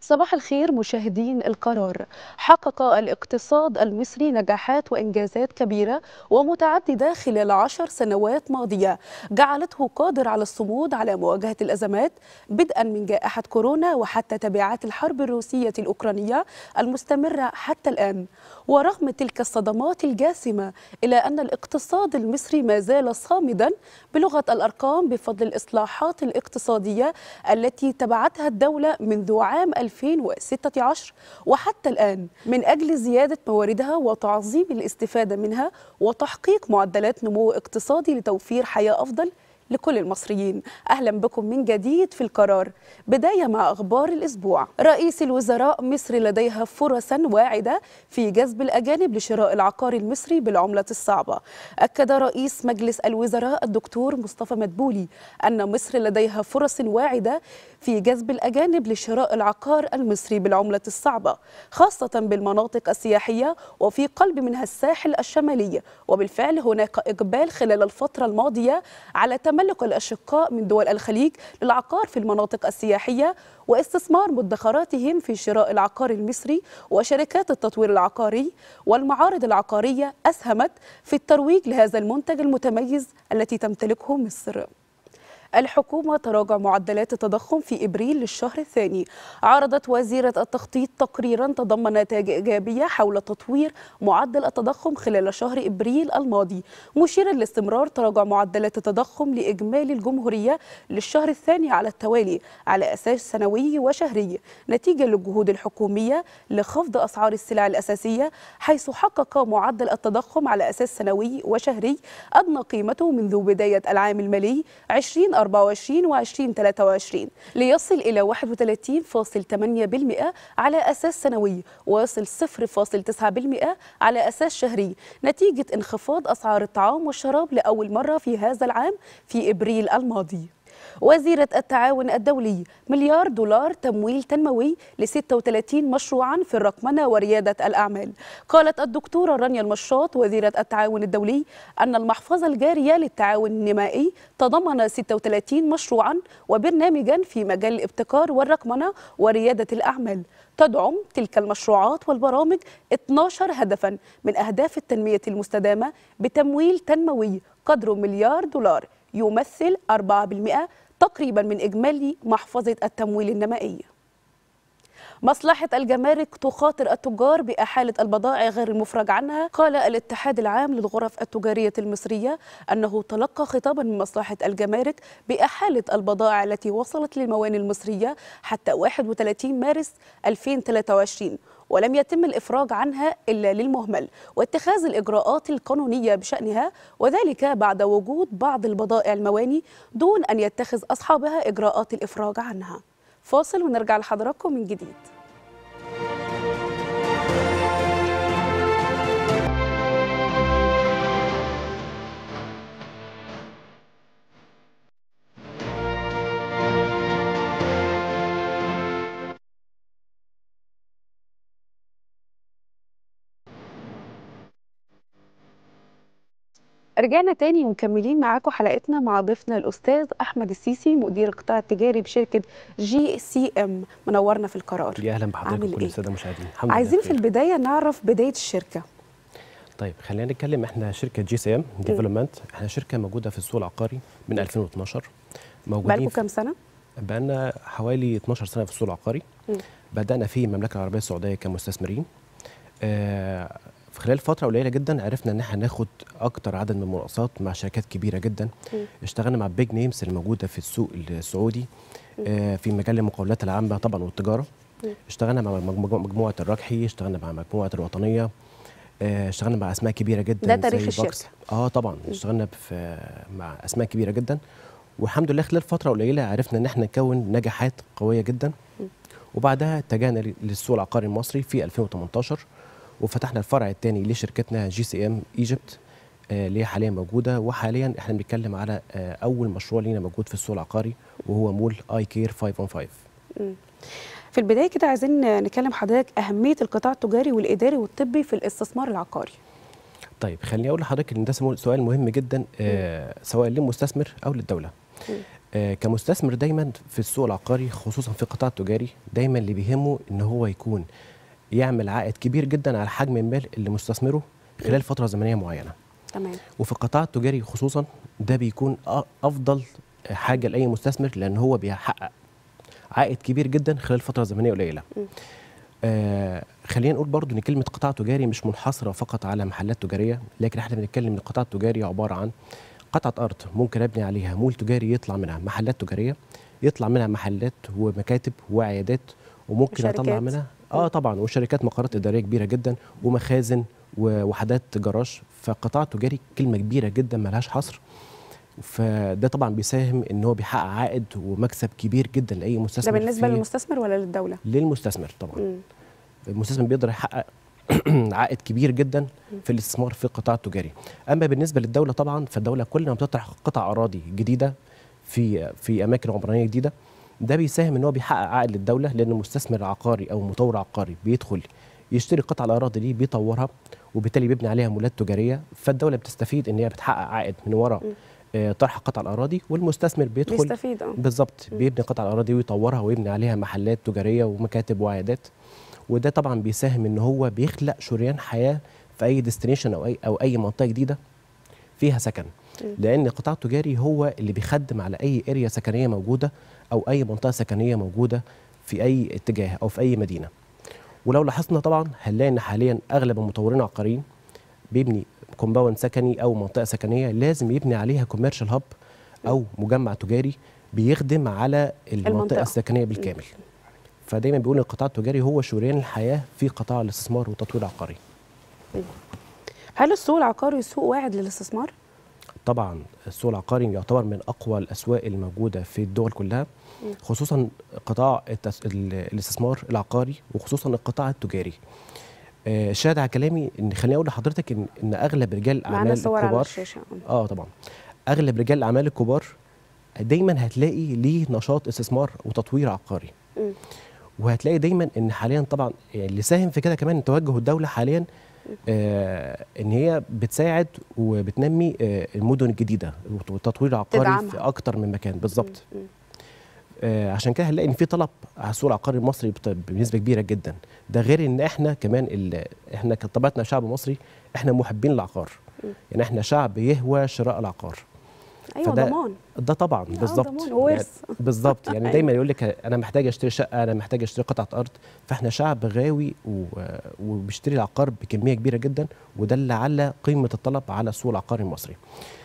صباح الخير مشاهدين القرار حقق الاقتصاد المصري نجاحات وإنجازات كبيرة ومتعددة خلال عشر سنوات ماضية جعلته قادر على الصمود على مواجهة الأزمات بدءا من جائحة كورونا وحتى تبعات الحرب الروسية الأوكرانية المستمرة حتى الآن ورغم تلك الصدمات الجاسمة إلى أن الاقتصاد المصري ما زال صامدا بلغة الأرقام بفضل الإصلاحات الاقتصادية التي تبعتها الدولة منذ عام 2016 وحتى الآن من أجل زيادة مواردها وتعظيم الاستفادة منها وتحقيق معدلات نمو اقتصادي لتوفير حياة أفضل لكل المصريين أهلا بكم من جديد في القرار بداية مع أخبار الأسبوع رئيس الوزراء مصر لديها فرصا واعدة في جذب الأجانب لشراء العقار المصري بالعملة الصعبة أكد رئيس مجلس الوزراء الدكتور مصطفى مدبولي أن مصر لديها فرص واعدة في جذب الأجانب لشراء العقار المصري بالعملة الصعبة خاصة بالمناطق السياحية وفي قلب منها الساحل الشمالي وبالفعل هناك إقبال خلال الفترة الماضية على تملك الأشقاء من دول الخليج للعقار في المناطق السياحية واستثمار مدخراتهم في شراء العقار المصري وشركات التطوير العقاري والمعارض العقارية أسهمت في الترويج لهذا المنتج المتميز التي تمتلكه مصر الحكومة تراجع معدلات التضخم في إبريل للشهر الثاني عرضت وزيرة التخطيط تقريرا تضمن نتائج إيجابية حول تطوير معدل التضخم خلال شهر إبريل الماضي مشيرا لاستمرار تراجع معدلات التضخم لإجمالي الجمهورية للشهر الثاني على التوالي على أساس سنوي وشهري نتيجة للجهود الحكومية لخفض أسعار السلع الأساسية حيث حقق معدل التضخم على أساس سنوي وشهري أدنى قيمته منذ بداية العام المالي 20 24 و 2023 ليصل إلى 31.8% على أساس سنوي ويصل 0.9% على أساس شهري نتيجة انخفاض أسعار الطعام والشراب لأول مرة في هذا العام في إبريل الماضي وزيرة التعاون الدولي مليار دولار تمويل تنموي ل 36 مشروعا في الرقمنة وريادة الأعمال قالت الدكتورة رانيا المشاط وزيرة التعاون الدولي أن المحفظة الجارية للتعاون النمائي تضمن 36 مشروعا وبرنامجا في مجال الابتكار والرقمنة وريادة الأعمال تدعم تلك المشروعات والبرامج 12 هدفا من أهداف التنمية المستدامة بتمويل تنموي قدره مليار دولار يمثل 4% تقريبا من إجمالي محفظة التمويل النمائي مصلحة الجمارك تخاطر التجار بإحالة البضائع غير المفرج عنها قال الاتحاد العام للغرف التجارية المصرية أنه تلقى خطابا من مصلحة الجمارك بإحالة البضائع التي وصلت للموانئ المصرية حتى 31 مارس 2023 ولم يتم الإفراج عنها إلا للمهمل واتخاذ الإجراءات القانونية بشأنها وذلك بعد وجود بعض البضائع المواني دون أن يتخذ أصحابها إجراءات الإفراج عنها فاصل ونرجع لحضراتكم من جديد رجعنا تاني ومكملين معاكم حلقتنا مع ضيفنا الاستاذ احمد السيسي مدير القطاع التجاري بشركه جي سي ام منورنا في القرار يا اهلا بحضرتك عامل وكل إيه؟ الساده المشاهدين الحمد لله عايزين في بخير. البدايه نعرف بدايه الشركه طيب خلينا نتكلم احنا شركه جي سي ام ديفلوبمنت احنا شركه موجوده في السوق العقاري من 2012 موجودين بقالكم في- كام سنه بقالنا حوالي 12 سنه في السوق العقاري مم. بدانا في المملكه العربيه السعوديه كمستثمرين آه في خلال فتره قليله جدا عرفنا ان احنا ناخد اكتر عدد من المناقصات مع شركات كبيره جدا مم. اشتغلنا مع بيج نيمز اللي موجوده في السوق السعودي آه في مجال المقاولات العامه طبعا والتجاره مم. اشتغلنا مع مجموعة- مجموعه الركحي اشتغلنا مع مجموعه الوطنيه آه، اشتغلنا مع اسماء كبيره جدا ده تاريخ زي الشركة. باكس. اه طبعا اشتغلنا في مع اسماء كبيره جدا والحمد لله خلال فتره قليله عرفنا ان احنا نكون نجاحات قويه جدا وبعدها اتجهنا ل- للسوق العقاري المصري في 2018 وفتحنا الفرع الثاني لشركتنا جي سي ام ايجيبت آه، اللي هي حاليا موجوده وحاليا احنا بنتكلم على آه، اول مشروع لينا موجود في السوق العقاري وهو مول اي كير 515 في البدايه كده عايزين نكلم حضرتك اهميه القطاع التجاري والاداري والطبي في الاستثمار العقاري طيب خليني اقول لحضرتك ان ده سمو- سؤال مهم جدا آه سواء للمستثمر او للدوله آه، كمستثمر دايما في السوق العقاري خصوصا في القطاع التجاري دايما اللي بيهمه ان هو يكون يعمل عائد كبير جدا على حجم المال اللي مستثمره خلال فتره زمنيه معينه تمام وفي القطاع التجاري خصوصا ده بيكون أ- افضل حاجه لاي مستثمر لان هو بيحقق عائد كبير جدا خلال فتره زمنيه قليله آه خلينا نقول برضو ان كلمه قطاع تجاري مش منحصره فقط على محلات تجاريه لكن احنا بنتكلم ان القطاع التجاري عباره عن قطعه ارض ممكن ابني عليها مول تجاري يطلع منها محلات تجاريه يطلع منها محلات ومكاتب وعيادات وممكن اطلع وشركات. منها اه طبعا وشركات مقرات اداريه كبيره جدا ومخازن ووحدات جراج فقطاع تجاري كلمه كبيره جدا ملهاش حصر فده طبعا بيساهم ان هو بيحقق عائد ومكسب كبير جدا لاي ده مستثمر بالنسبه في- للمستثمر ولا للدوله للمستثمر طبعا مم. المستثمر بيقدر يحقق عائد كبير جدا في الاستثمار في القطاع التجاري اما بالنسبه للدوله طبعا فالدوله كل ما بتطرح قطع اراضي جديده في في اماكن عمرانيه جديده ده بيساهم ان هو بيحقق عائد للدوله لان المستثمر عقاري او مطور عقاري بيدخل يشتري قطع الاراضي دي بيطورها وبالتالي بيبني عليها مولات تجاريه فالدوله بتستفيد ان هي بتحقق عائد من وراء آه، طرح قطع الاراضي والمستثمر بيدخل بيستفيد اه بالظبط بيبني قطع الاراضي ويطورها ويبني عليها محلات تجاريه ومكاتب وعيادات وده طبعا بيساهم ان هو بيخلق شريان حياه في اي ديستنيشن او اي او اي منطقه جديده فيها سكن لان القطاع التجاري هو اللي بيخدم على اي اريا سكنيه موجوده او اي منطقه سكنيه موجوده في اي اتجاه او في اي مدينه ولو لاحظنا طبعا هنلاقي ان حاليا اغلب المطورين العقاريين بيبني كومباوند سكني او منطقه سكنيه لازم يبني عليها كوميرشال هاب او مجمع تجاري بيخدم على المنطقه, المنطقة. السكنيه بالكامل فدايما بيقول القطاع التجاري هو شريان الحياه في قطاع الاستثمار والتطوير العقاري هل السوق العقاري سوق واعد للاستثمار طبعا السوق العقاري يعتبر من اقوى الاسواق الموجوده في الدول كلها خصوصا قطاع التس... ال- الاستثمار العقاري وخصوصا القطاع التجاري آه، شاهد على كلامي ان خليني اقول لحضرتك ان ان اغلب رجال معانا الاعمال صور على الكبار الشاشه اه طبعا اغلب رجال الاعمال الكبار دايما هتلاقي ليه نشاط استثمار وتطوير عقاري مم. وهتلاقي دايما ان حاليا طبعا يعني اللي ساهم في كده كمان توجه الدوله حاليا آه ان هي بتساعد وبتنمي آه المدن الجديده والتطوير العقاري تدعمها. في اكتر من مكان بالظبط مم. آه عشان كده هنلاقي ان في طلب على السوق العقاري المصري بت- بنسبه كبيره جدا ده غير ان احنا كمان ال- احنا كطبيعتنا شعب مصري احنا محبين العقار يعني احنا شعب يهوى شراء العقار ايوه فده- ضمان ده طبعا ضمان بالظبط وورث. يعني بالظبط يعني أيوة. دايما يقول لك انا محتاج اشتري شقه انا محتاج اشتري قطعه ارض فاحنا شعب غاوي و- وبيشتري العقار بكميه كبيره جدا وده اللي على قيمه الطلب على السوق العقاري المصري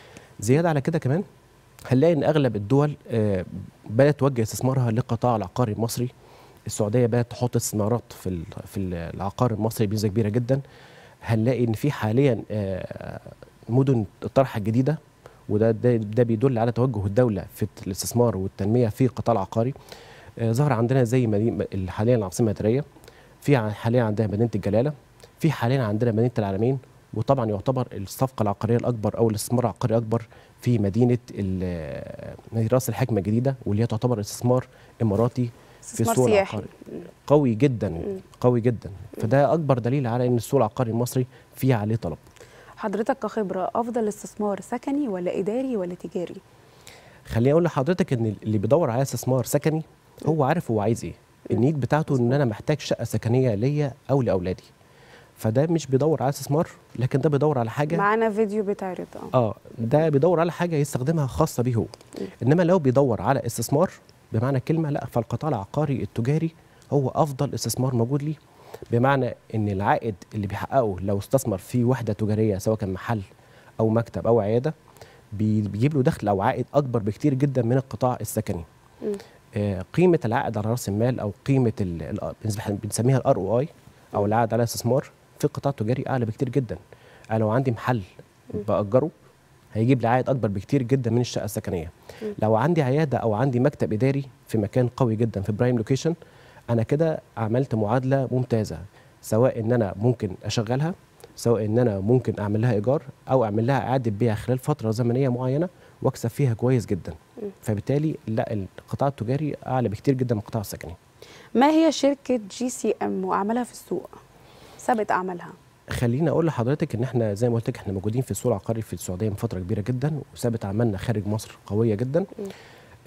زياده على كده كمان هنلاقي ان اغلب الدول آه، بدات توجه استثمارها للقطاع العقاري المصري السعوديه بدات تحط استثمارات في ال- في العقار المصري بنسبه كبيره جدا هنلاقي ان في حاليا آه، مدن الطرح الجديده وده ده, ده بيدل على توجه الدوله في الاستثمار والتنميه في القطاع العقاري آه، ظهر عندنا زي مدينه حاليا العاصمه الاداريه في ع- حاليا عندنا مدينه الجلاله في حاليا عندنا مدينه العالمين وطبعا يعتبر الصفقه العقاريه الاكبر او الاستثمار العقاري الاكبر في مدينه ال- مدينة راس الحكمه الجديده واللي هي تعتبر استثمار اماراتي في استثمار السوق سياحي العقاري قوي جدا قوي جدا فده اكبر دليل على ان السوق العقاري المصري فيه عليه طلب حضرتك كخبره افضل استثمار سكني ولا اداري ولا تجاري خليني اقول لحضرتك ان اللي بيدور على استثمار سكني هو عارف هو عايز ايه النيد بتاعته ان انا محتاج شقه سكنيه ليا او لاولادي فده مش بيدور على استثمار لكن ده بيدور على حاجه معانا فيديو بيتعرض اه اه ده بيدور على حاجه يستخدمها خاصه بيه هو انما لو بيدور على استثمار بمعنى الكلمه لا فالقطاع العقاري التجاري هو افضل استثمار موجود ليه بمعنى ان العائد اللي بيحققه لو استثمر في وحده تجاريه سواء كان محل او مكتب او عياده بي- بيجيب له دخل او عائد اكبر بكتير جدا من القطاع السكني مم. آه، قيمه العائد على راس المال او قيمه ال- ال- بالنسبة- بنسميها الار او اي او العائد على الاستثمار في القطاع التجاري اعلى بكتير جدا انا لو عندي محل باجره هيجيب لي عائد اكبر بكتير جدا من الشقه السكنيه لو عندي عياده او عندي مكتب اداري في مكان قوي جدا في برايم لوكيشن انا كده عملت معادله ممتازه سواء ان انا ممكن اشغلها سواء ان انا ممكن اعمل لها ايجار او اعمل لها اعاده بيع خلال فتره زمنيه معينه واكسب فيها كويس جدا فبالتالي لا القطاع التجاري اعلى بكتير جدا من القطاع السكني ما هي شركه جي سي ام واعمالها في السوق ثبت اعمالها خليني اقول لحضرتك ان احنا زي ما قلت لك احنا موجودين في السوق العقاري في السعوديه من فتره كبيره جدا وثابت عملنا خارج مصر قويه جدا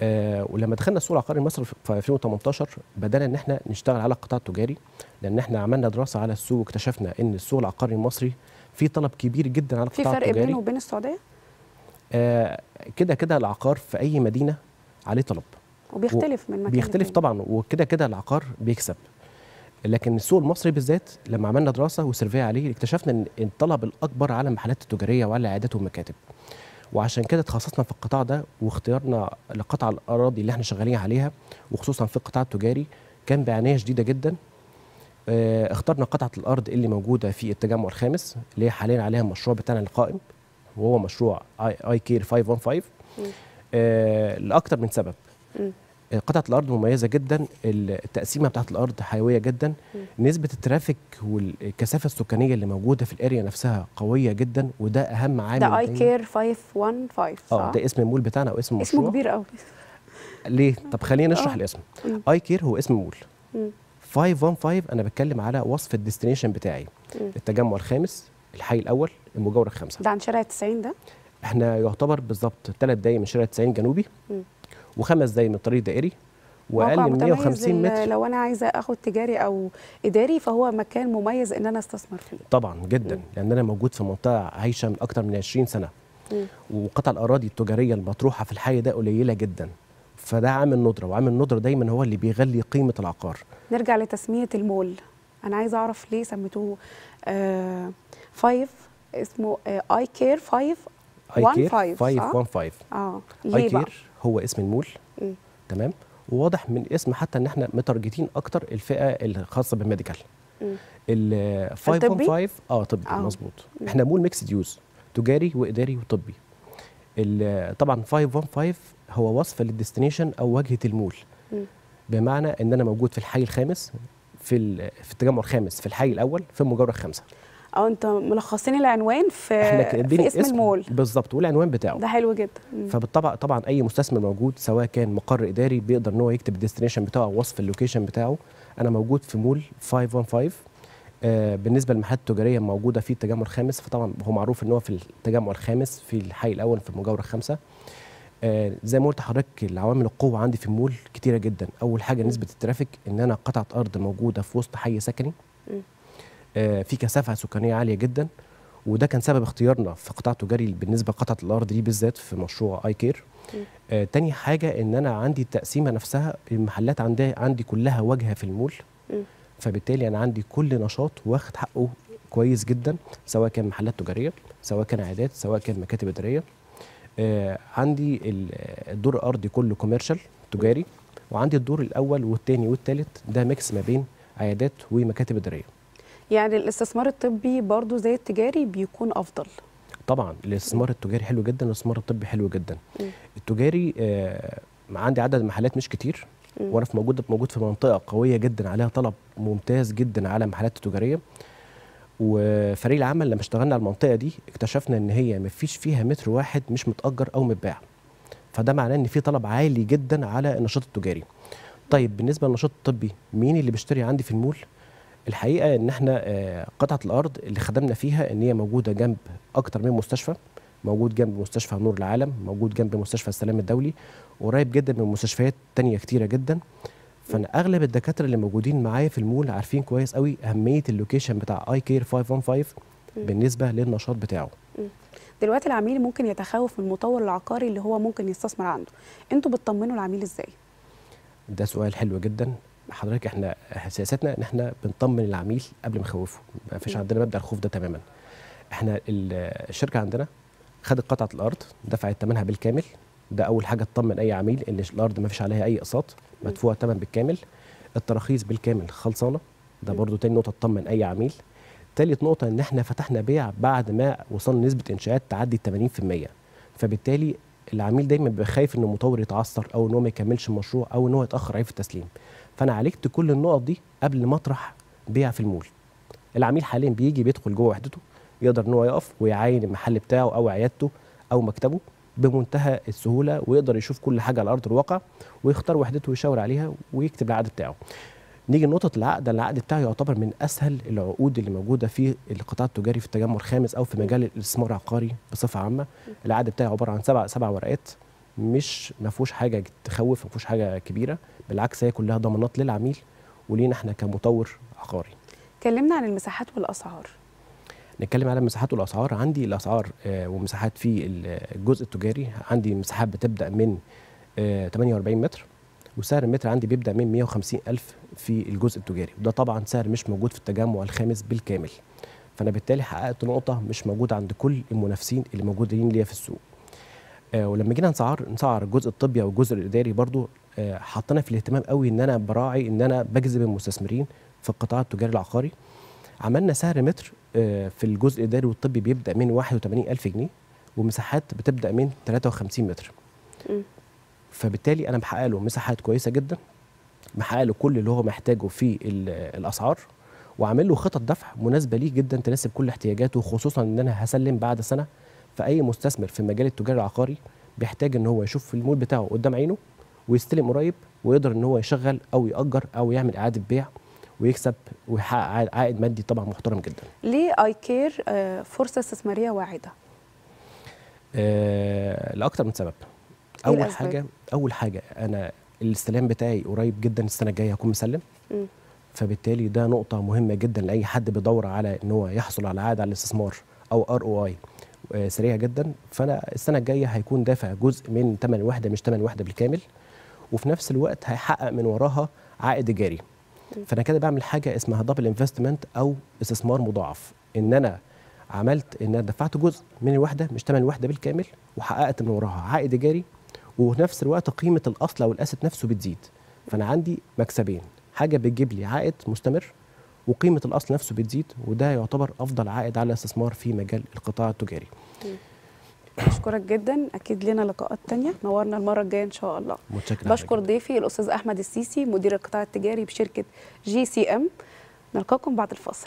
آه ولما دخلنا السوق العقاري المصري في 2018 بدانا ان احنا نشتغل على القطاع التجاري لان احنا عملنا دراسه على السوق واكتشفنا ان السوق العقاري المصري في طلب كبير جدا على في القطاع فرق التجاري بينه وبين السعوديه آه كده كده العقار في اي مدينه عليه طلب وبيختلف من مكان بيختلف لتاني. طبعا وكده كده العقار بيكسب لكن السوق المصري بالذات لما عملنا دراسه وسيرفي عليه اكتشفنا ان الطلب الاكبر على المحلات التجاريه وعلى العيادات والمكاتب وعشان كده تخصصنا في القطاع ده واختيارنا لقطع الاراضي اللي احنا شغالين عليها وخصوصا في القطاع التجاري كان بعنايه شديده جدا آه، اخترنا قطعه الارض اللي موجوده في التجمع الخامس اللي هي حاليا عليها المشروع بتاعنا القائم وهو مشروع اي, آي كير 515 مم. آه لاكثر من سبب مم. آه، قطعه الارض مميزه جدا التقسيمه بتاعت الارض حيويه جدا مم. نسبه الترافيك والكثافه السكانيه اللي موجوده في الاريا نفسها قويه جدا وده اهم عامل ده اي دايماً. كير 515 صح؟ اه ده اسم المول بتاعنا او اسم اسمه المشروع كبير قوي ليه طب خلينا نشرح آه. الاسم مم. اي كير هو اسم مول مم. 515 انا بتكلم على وصف الديستنيشن بتاعي مم. التجمع الخامس الحي الاول المجاوره الخامسه ده عن شارع 90 ده احنا يعتبر بالظبط ثلاث دقايق من شارع 90 جنوبي مم. وخمس دقايق من الطريق الدائري واقل موقع من متميز 150 ال- متر لو انا عايزه اخد تجاري او اداري فهو مكان مميز ان انا استثمر فيه طبعا جدا مم. لان انا موجود في منطقه عايشه من اكتر من 20 سنه مم. وقطع الاراضي التجاريه المطروحه في الحي ده قليله جدا فده عامل ندره وعامل ندره دايما هو اللي بيغلي قيمه العقار نرجع لتسميه المول انا عايزه اعرف ليه سميتوه 5 اسمه اي كير 5 اي كير 15 صح؟ 515 اه اي ليه بقى كير هو اسم المول مم. تمام وواضح من الاسم حتى ان احنا متارجتين اكتر الفئه الخاصه بالميديكال مم. ال 515 اه طبي آه. مظبوط مم. احنا مول ميكسد يوز تجاري واداري وطبي ال- طبعا 515 هو وصف للديستنيشن او واجهه المول مم. بمعنى ان انا موجود في الحي الخامس في ال- في التجمع الخامس في الحي الاول في المجاوره الخامسه اه انت ملخصين العنوان في احنا كاتبين في اسم المول بالظبط والعنوان بتاعه ده حلو جدا مم. فبالطبع طبعا اي مستثمر موجود سواء كان مقر اداري بيقدر ان هو يكتب الديستنيشن بتاعه او وصف اللوكيشن بتاعه انا موجود في مول 515 آه بالنسبه للمحلات التجاريه موجوده في التجمع الخامس فطبعا هو معروف ان هو في التجمع الخامس في الحي الاول في المجاوره الخامسه آه زي ما قلت لحضرتك العوامل القوه عندي في المول كتيره جدا اول حاجه مم. نسبه الترافيك ان انا قطعه ارض موجوده في وسط حي سكني مم. آه في كثافه سكانيه عاليه جدا وده كان سبب اختيارنا في قطاع تجاري بالنسبه لقطعه الارض دي بالذات في مشروع اي كير مم. آه تاني حاجه ان انا عندي التقسيمه نفسها المحلات عندي عندي كلها واجهه في المول مم. فبالتالي انا عندي كل نشاط واخد حقه كويس جدا سواء كان محلات تجاريه سواء كان عيادات سواء كان مكاتب اداريه آه عندي ال- الدور الارضي كله كوميرشال تجاري وعندي الدور الاول والثاني والثالث ده ميكس ما بين عيادات ومكاتب اداريه يعني الاستثمار الطبي برضو زي التجاري بيكون افضل طبعا الاستثمار التجاري حلو جدا والاستثمار الطبي حلو جدا مم. التجاري آه عندي عدد محلات مش كتير مم. وانا في موجود موجود في منطقه قويه جدا عليها طلب ممتاز جدا على المحلات التجاريه وفريق العمل لما اشتغلنا على المنطقه دي اكتشفنا ان هي ما فيش فيها متر واحد مش متاجر او متباع فده معناه ان في طلب عالي جدا على النشاط التجاري طيب بالنسبه للنشاط الطبي مين اللي بيشتري عندي في المول الحقيقه ان احنا آه، قطعه الارض اللي خدمنا فيها ان هي موجوده جنب اكتر من مستشفى موجود جنب مستشفى نور العالم موجود جنب مستشفى السلام الدولي قريب جدا من مستشفيات تانية كتيرة جدا فانا اغلب الدكاتره اللي موجودين معايا في المول عارفين كويس قوي اهميه اللوكيشن بتاع اي كير 515 مم. بالنسبه للنشاط بتاعه دلوقتي العميل ممكن يتخوف من المطور العقاري اللي هو ممكن يستثمر عنده انتوا بتطمنوا العميل ازاي ده سؤال حلو جدا حضرتك احنا سياستنا ان احنا بنطمن العميل قبل ما نخوفه ما فيش مم. عندنا مبدا الخوف ده تماما احنا ال- الشركه عندنا خدت قطعه الارض دفعت ثمنها بالكامل ده اول حاجه تطمن اي عميل ان الارض ما فيش عليها اي اقساط مم. مدفوع الثمن بالكامل التراخيص بالكامل خلصانه ده مم. برضو تاني نقطه تطمن اي عميل تالت نقطه ان احنا فتحنا بيع بعد ما وصلنا نسبه انشاءات تعدي 80% فبالتالي العميل دايما بيبقى خايف ان المطور يتعثر او ان هو ما يكملش المشروع او ان هو يتاخر عليه في التسليم فانا عالجت كل النقط دي قبل ما اطرح بيع في المول العميل حاليا بيجي بيدخل جوه وحدته يقدر ان هو يقف ويعاين المحل بتاعه او عيادته او مكتبه بمنتهى السهوله ويقدر يشوف كل حاجه على ارض الواقع ويختار وحدته ويشاور عليها ويكتب العقد بتاعه نيجي لنقطة العقد العقد بتاعه يعتبر من أسهل العقود اللي موجودة في القطاع التجاري في التجمع الخامس أو في مجال الاستثمار العقاري بصفة عامة العقد بتاعه عبارة عن سبع سبع ورقات مش ما فيهوش حاجه تخوف ما فيهوش حاجه كبيره بالعكس هي كلها ضمانات للعميل ولينا احنا كمطور عقاري كلمنا عن المساحات والاسعار نتكلم على المساحات والاسعار عندي الاسعار آه، ومساحات في الجزء التجاري عندي مساحات بتبدا من آه، 48 متر وسعر المتر عندي بيبدا من 150 الف في الجزء التجاري وده طبعا سعر مش موجود في التجمع الخامس بالكامل فانا بالتالي حققت نقطه مش موجوده عند كل المنافسين اللي موجودين ليا في السوق آه، ولما جينا نسعر نسعر الجزء الطبي او الجزء الاداري برضو آه، حطينا في الاهتمام قوي ان انا براعي ان انا بجذب المستثمرين في القطاع التجاري العقاري عملنا سعر متر آه، في الجزء الاداري والطبي بيبدا من 81 الف جنيه ومساحات بتبدا من 53 متر مم. فبالتالي انا محقق له مساحات كويسه جدا محقق له كل اللي هو محتاجه في ال- الاسعار وعامل له خطط دفع مناسبه ليه جدا تناسب كل احتياجاته خصوصا ان انا هسلم بعد سنه فاي مستثمر في مجال التجاري العقاري بيحتاج ان هو يشوف المول بتاعه قدام عينه ويستلم قريب ويقدر ان هو يشغل او ياجر او يعمل اعاده بيع ويكسب ويحقق عائد- عائد مادي طبعا محترم جدا ليه اي كير آه، فرصه استثماريه واعده آه لاكتر من سبب إيه اول الأسباب؟ حاجه اول حاجه انا الاستلام بتاعي قريب جدا السنه الجايه هكون مسلم مم. فبالتالي ده نقطه مهمه جدا لاي حد بيدور على ان هو يحصل على عائد على الاستثمار او ار او اي سريع جدا فانا السنه الجايه هيكون دافع جزء من ثمن الوحده مش ثمن الوحده بالكامل وفي نفس الوقت هيحقق من وراها عائد ايجاري فانا كده بعمل حاجه اسمها دبل انفستمنت او استثمار مضاعف ان انا عملت ان انا دفعت جزء من الوحده مش ثمن الوحده بالكامل وحققت من وراها عائد ايجاري وفي نفس الوقت قيمه الاصل او الاسد نفسه بتزيد فانا عندي مكسبين حاجه بتجيب لي عائد مستمر وقيمه الاصل نفسه بتزيد وده يعتبر افضل عائد على الاستثمار في مجال القطاع التجاري بشكرك جدا اكيد لنا لقاءات تانية نورنا المره الجايه ان شاء الله متشكر بشكر ضيفي الاستاذ احمد السيسي مدير القطاع التجاري بشركه جي سي ام نلقاكم بعد الفاصل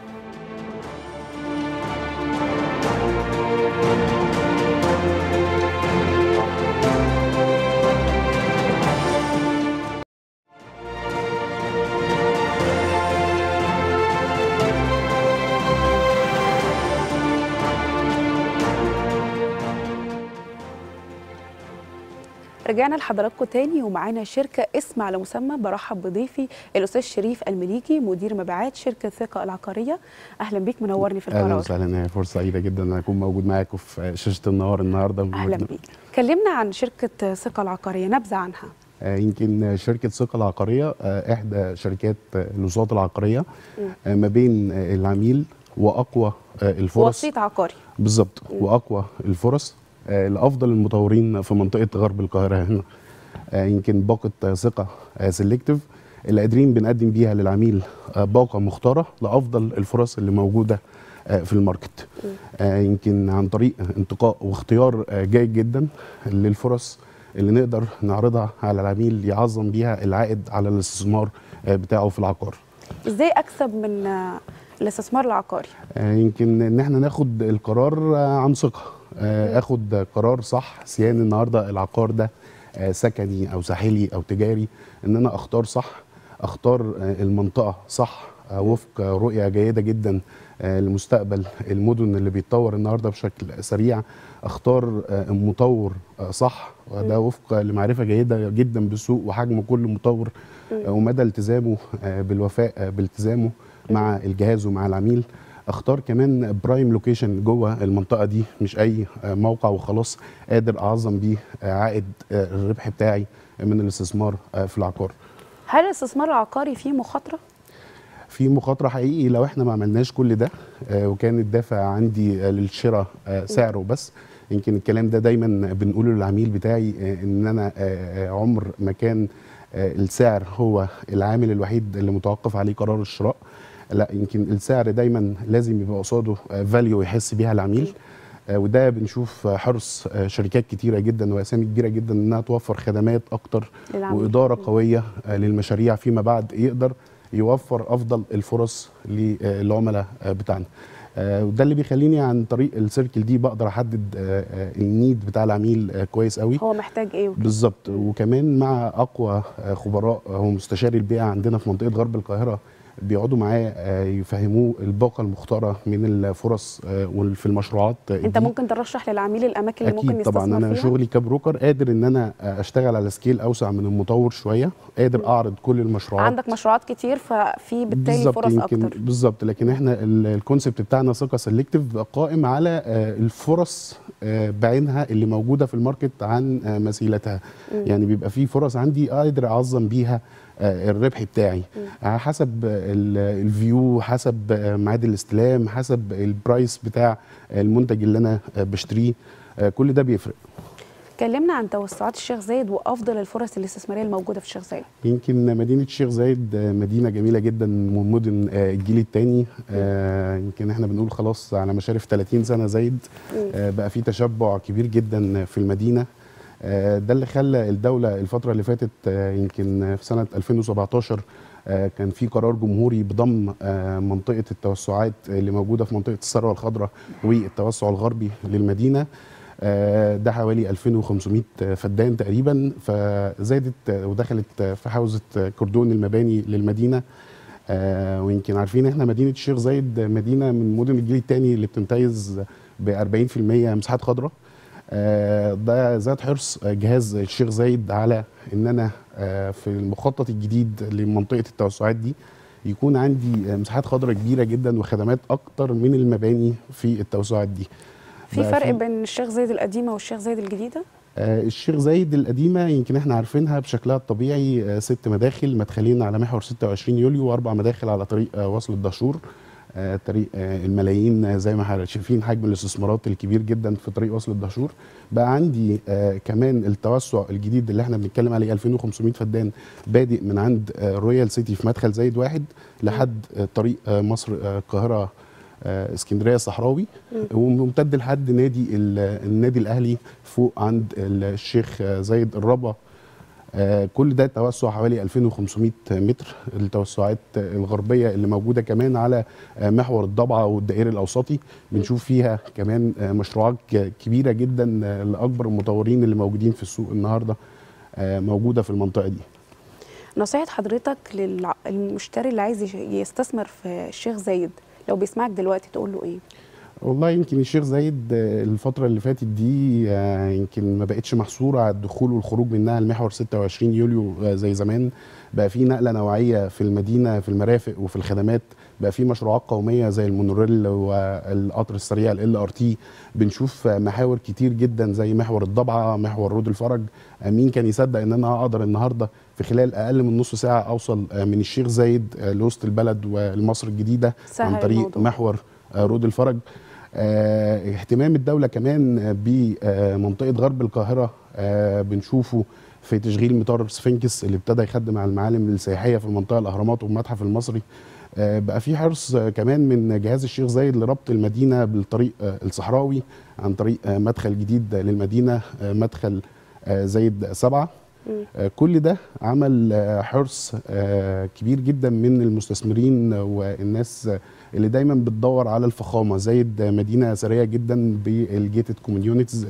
رجعنا لحضراتكم تاني ومعانا شركة اسم على مسمى برحب بضيفي الأستاذ شريف المليكي مدير مبيعات شركة ثقة العقارية أهلا بيك منورني في اهلا القرار وسهلا هي فرصه سعيده جدا ان اكون موجود معاكم في شاشه النهار النهارده أهلا بيك كلمنا عن شركة ثقة العقارية نبذة عنها آه، يمكن شركه ثقه العقاريه آه، احدى شركات آه، الوساطه العقاريه آه، ما بين آه، العميل واقوى آه، الفرص وسيط عقاري بالظبط واقوى الفرص آه، لافضل المطورين في منطقه غرب القاهره هنا آه، يمكن باقه آه، ثقه سيلكتيف اللي قادرين بنقدم بيها للعميل آه، باقه مختاره لافضل الفرص اللي موجوده آه، في الماركت آه، يمكن عن طريق انتقاء واختيار آه، جيد جدا للفرص اللي نقدر نعرضها على العميل يعظم بيها العائد على الاستثمار آه، بتاعه في العقار إزاي أكسب من آه، الاستثمار العقاري آه، يمكن ان احنا ناخد القرار آه، عن ثقه آه، اخد قرار صح سيان النهارده العقار ده آه، سكني او ساحلي او تجاري ان انا اختار صح اختار آه، المنطقه صح آه، وفق رؤيه جيده جدا آه، لمستقبل المدن اللي بيتطور النهارده بشكل سريع اختار آه، مطور آه، صح وده وفق لمعرفه جيده جدا بالسوق وحجم كل مطور آه، ومدى التزامه آه، بالوفاء آه، بالتزامه مع الجهاز ومع العميل اختار كمان برايم لوكيشن جوه المنطقه دي مش اي آه، موقع وخلاص قادر اعظم بيه آه، عائد آه، الربح بتاعي من الاستثمار آه، في العقار هل الاستثمار العقاري فيه مخاطرة؟ في مخاطره حقيقي لو احنا ما عملناش كل ده آه، وكان الدافع عندي آه، للشراء آه، سعره بس يمكن الكلام ده دايما بنقوله للعميل بتاعي آه، ان انا آه، آه، عمر ما كان آه، السعر هو العامل الوحيد اللي متوقف عليه قرار الشراء لا يمكن السعر دايما لازم يبقى قصاده فاليو يحس بيها العميل آه، وده بنشوف آه، حرص آه، شركات كتيره جدا واسامي كبيره جدا انها توفر خدمات اكتر للعميل. واداره قويه آه، للمشاريع فيما بعد يقدر يوفر افضل الفرص للعملاء آه، بتاعنا آه، وده اللي بيخليني عن طريق السيركل دي بقدر احدد آه، آه، النيد بتاع العميل آه، كويس قوي هو محتاج إيه وكده؟ بالظبط وكمان مع اقوى آه، خبراء آه، ومستشاري البيئه عندنا في منطقه غرب القاهره بيقعدوا معاه آه، يفهموه الباقه المختاره من الفرص آه، وال- في المشروعات انت دي. ممكن ترشح للعميل الاماكن اللي ممكن اكيد يستثمر طبعا انا فيها شغلي كبروكر قادر ان انا اشتغل على سكيل اوسع من المطور شويه قادر اعرض كل المشروعات عندك مشروعات كتير ففي بالتالي بالظبط فرص يمكن اكتر بالظبط لكن احنا ال- الكونسبت بتاعنا ثقه سيلكتيف قائم على آه، الفرص آه، بعينها اللي موجوده في الماركت عن آه، مثيلتها يعني بيبقى في فرص عندي قادر اعظم بيها آه، الربح بتاعي على حسب ال- الفيو حسب آه، ميعاد الاستلام حسب البرايس بتاع المنتج اللي انا آه، بشتريه آه، كل ده بيفرق كلمنا عن توسعات الشيخ زايد وافضل الفرص الاستثماريه الموجوده في الشيخ زايد يمكن مدينة الشيخ زايد آه، مدينة جميلة جدا من مدن آه، الجيل الثاني يمكن احنا بنقول خلاص على مشارف 30 سنة زايد آه، بقى في تشبع كبير جدا في المدينة آه، ده اللي خلى الدولة الفترة اللي فاتت آه، يمكن في سنة 2017 آه، كان في قرار جمهوري بضم آه، منطقة التوسعات اللي موجودة في منطقة الثروة الخضراء والتوسع الغربي للمدينة آه، ده حوالي 2500 فدان تقريبا فزادت آه، ودخلت آه، في حوزه آه، كردون المباني للمدينه آه، ويمكن عارفين احنا مدينه الشيخ زايد مدينه من مدن الجيل الثاني اللي بتمتاز ب 40% مساحات خضراء آه، ده ذات حرص آه، جهاز الشيخ زايد على ان انا آه، في المخطط الجديد لمنطقه التوسعات دي يكون عندي آه، مساحات خضراء كبيره جدا وخدمات اكتر من المباني في التوسعات دي في بقى فرق بين الشيخ زايد القديمه والشيخ زايد الجديده آه، الشيخ زايد القديمة يمكن احنا عارفينها بشكلها الطبيعي آه، ست مداخل مدخلين على محور 26 يوليو واربع مداخل على طريق آه، وصل الدهشور آه، طريق آه، الملايين آه، زي ما احنا شايفين حجم الاستثمارات الكبير جدا في طريق وصل الدهشور بقى عندي آه، كمان التوسع الجديد اللي احنا بنتكلم عليه 2500 فدان بادئ من عند آه، رويال سيتي في مدخل زايد واحد لحد آه، طريق آه، مصر آه، القاهرة آه، اسكندريه الصحراوي وممتد لحد نادي ال- النادي الاهلي فوق عند الشيخ آه، زايد الربا آه، كل ده توسع حوالي 2500 متر التوسعات الغربيه اللي موجوده كمان على آه، محور الضبعه والدائري الاوسطي بنشوف فيها كمان آه، مشروعات ك- كبيره جدا آه، لاكبر المطورين اللي موجودين في السوق النهارده آه، موجوده في المنطقه دي نصيحه حضرتك للمشتري اللي عايز يش- يستثمر في الشيخ زايد لو بيسمعك دلوقتي تقول له ايه والله يمكن الشيخ زايد آه، الفترة اللي فاتت دي آه، يمكن ما بقتش محصورة على الدخول والخروج منها المحور 26 يوليو آه، زي زمان بقى في نقلة نوعية في المدينة في المرافق وفي الخدمات بقى في مشروعات قومية زي المونوريل والقطر السريع ال ار تي بنشوف آه، محاور كتير جدا زي محور الضبعة محور رود الفرج آه، مين كان يصدق ان انا اقدر النهارده في خلال اقل من نص ساعة اوصل آه، من الشيخ زايد آه، لوسط البلد والمصر الجديدة سهل عن طريق الموضوع. محور آه، رود الفرج آه، اهتمام الدولة كمان بمنطقة غرب القاهرة آه، بنشوفه في تشغيل مطار سفنكس اللي ابتدى يخدم على المعالم السياحية في المنطقة الأهرامات والمتحف المصري آه، بقى في حرص آه، كمان من جهاز الشيخ زايد لربط المدينة بالطريق آه، الصحراوي عن طريق آه، مدخل جديد للمدينة آه، مدخل آه، زايد سبعة آه، كل ده عمل آه، حرص آه، كبير جدا من المستثمرين والناس آه، اللي دايما بتدور على الفخامه زايد آه، مدينه ثريه جدا بالجيتد كوميونيتيز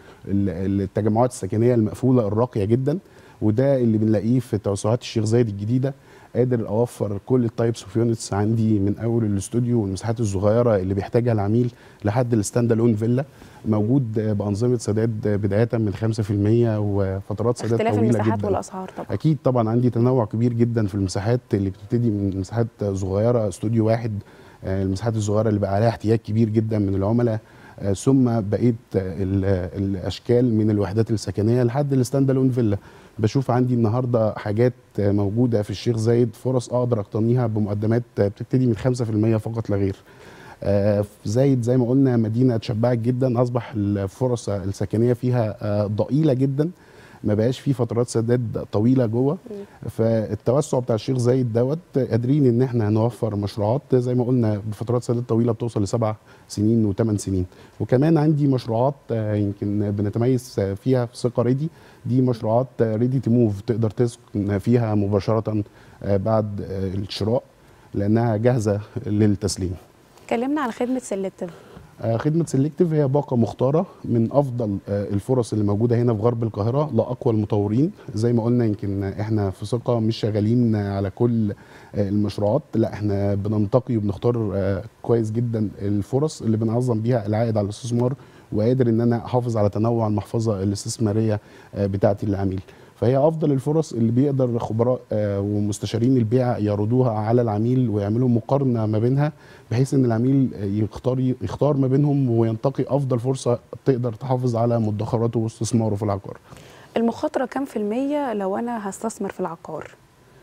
التجمعات السكنيه المقفوله الراقيه جدا وده اللي بنلاقيه في توسعات الشيخ زايد الجديده قادر اوفر كل التايبس اوف يونتس عندي من اول الاستوديو والمساحات الصغيره اللي بيحتاجها العميل لحد الستاند الون فيلا موجود آه، بانظمه سداد آه، بدايه من 5% وفترات سداد اختلاف طويله المساحات جدا والاسعار طبعا اكيد طبعا عندي تنوع كبير جدا في المساحات اللي بتبتدي من مساحات صغيره استوديو واحد آه، المساحات الصغيره اللي بقى عليها احتياج كبير جدا من العملاء آه، ثم بقيت آه، ال- الاشكال من الوحدات السكنيه لحد الستاند الون فيلا بشوف عندي النهارده حاجات آه، موجوده في الشيخ زايد فرص اقدر اقتنيها بمقدمات آه، بتبتدي من 5% فقط لا غير آه، زايد زي ما قلنا مدينه اتشبعت جدا اصبح الفرص السكنيه فيها آه، ضئيله جدا ما بقاش في فترات سداد طويله جوه فالتوسع بتاع الشيخ زايد دوت قادرين ان احنا نوفر مشروعات زي ما قلنا بفترات سداد طويله بتوصل لسبع سنين وثمان سنين وكمان عندي مشروعات آه، يمكن بنتميز آه، فيها في ثقه ريدي دي مشروعات ريدي تو موف تقدر تسكن فيها مباشره آه، بعد آه، الشراء لانها جاهزه للتسليم اتكلمنا عن خدمه سلكتيف آه، خدمه سيلكتيف هي باقه مختاره من افضل آه، الفرص اللي موجوده هنا في غرب القاهره لاقوى المطورين زي ما قلنا يمكن احنا في ثقه مش شغالين على كل آه، المشروعات لا احنا بننتقي وبنختار آه، كويس جدا الفرص اللي بنعظم بيها العائد على الاستثمار وقادر ان انا احافظ على تنوع المحفظه الاستثماريه آه، بتاعتي للعميل فهي افضل الفرص اللي بيقدر خبراء آه، ومستشارين البيع يعرضوها على العميل ويعملوا مقارنه ما بينها بحيث ان العميل يختار يختار ما بينهم وينتقي افضل فرصه تقدر تحافظ على مدخراته واستثماره في العقار المخاطره كام في الميه لو انا هستثمر في العقار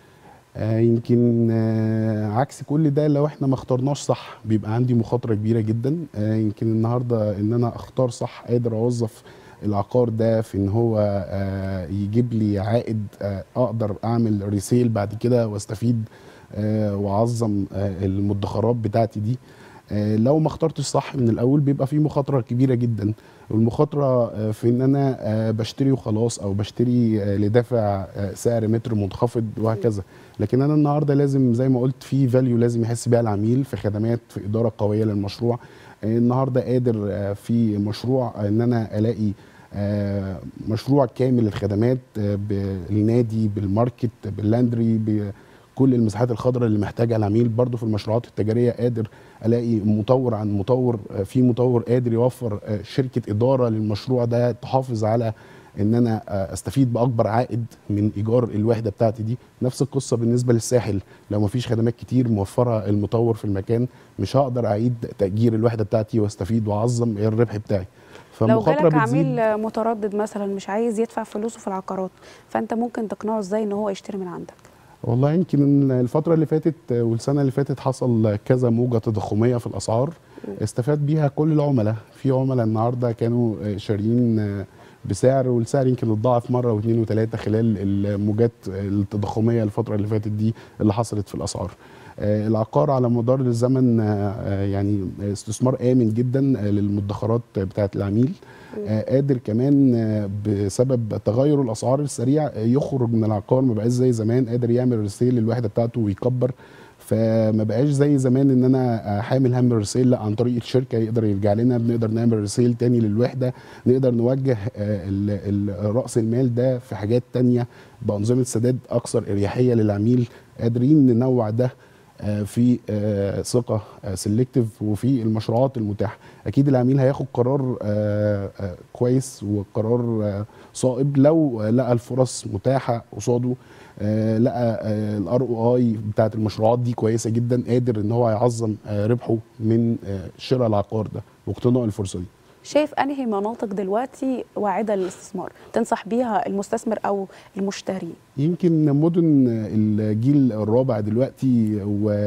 آه، يمكن آه، عكس كل ده لو احنا ما اخترناش صح بيبقى عندي مخاطره كبيره جدا آه، يمكن النهارده ان انا اختار صح قادر اوظف العقار ده في ان هو آه، يجيب لي عائد آه، اقدر اعمل ريسيل بعد كده واستفيد آه، واعظم آه، المدخرات بتاعتي دي آه، لو ما اخترتش صح من الاول بيبقى في مخاطره كبيره جدا والمخاطره آه، في ان انا آه، بشتري وخلاص او بشتري آه، لدافع آه، سعر متر منخفض وهكذا لكن انا النهارده لازم زي ما قلت في فاليو لازم يحس بيها العميل في خدمات في اداره قويه للمشروع آه، النهارده قادر آه، في مشروع آه، ان انا الاقي آه، مشروع كامل الخدمات آه، بالنادي بالماركت باللاندري بكل المساحات الخضراء اللي محتاجها العميل برضو في المشروعات التجاريه قادر الاقي مطور عن مطور آه، في مطور قادر يوفر آه، شركه اداره للمشروع ده تحافظ على ان انا آه، استفيد باكبر عائد من ايجار الوحده بتاعتي دي نفس القصه بالنسبه للساحل لو مفيش خدمات كتير موفرها المطور في المكان مش هقدر اعيد تاجير الوحده بتاعتي واستفيد واعظم الربح بتاعي لو فالمخاطره جالك بتزيد عميل متردد مثلا مش عايز يدفع فلوسه في العقارات فانت ممكن تقنعه ازاي ان هو يشتري من عندك والله يمكن الفترة اللي فاتت والسنة اللي فاتت حصل كذا موجة تضخمية في الأسعار استفاد بيها كل العملاء في عملاء النهاردة كانوا شاريين بسعر والسعر يمكن اتضاعف مرة واثنين وثلاثة خلال الموجات التضخمية الفترة اللي فاتت دي اللي حصلت في الأسعار آه، العقار على مدار الزمن آه، يعني استثمار آمن جدا آه، للمدخرات بتاعة العميل آه، قادر كمان آه، بسبب تغير الاسعار السريع آه، يخرج من العقار ما بقاش زي زمان قادر يعمل ريسيل للوحده بتاعته ويكبر فما بقاش زي زمان ان انا آه، حامل هم الريسيل لا عن طريق الشركه يقدر يرجع لنا بنقدر نعمل ريسيل تاني للوحده نقدر نوجه آه، ال- ال- راس المال ده في حاجات تانية بانظمه سداد اكثر اريحيه للعميل قادرين ننوع ده آه، في آه، ثقه سيلكتيف وفي المشروعات المتاحه اكيد العميل هياخد قرار آه، آه، كويس وقرار آه، صائب لو آه، لقى الفرص متاحه قصاده آه، لقى الار او اي بتاعت المشروعات دي كويسه جدا قادر ان هو يعظم آه، ربحه من آه، شراء العقار ده واقتناء الفرصه دي شايف انهي مناطق دلوقتي واعده للاستثمار تنصح بيها المستثمر او المشتري يمكن مدن الجيل الرابع دلوقتي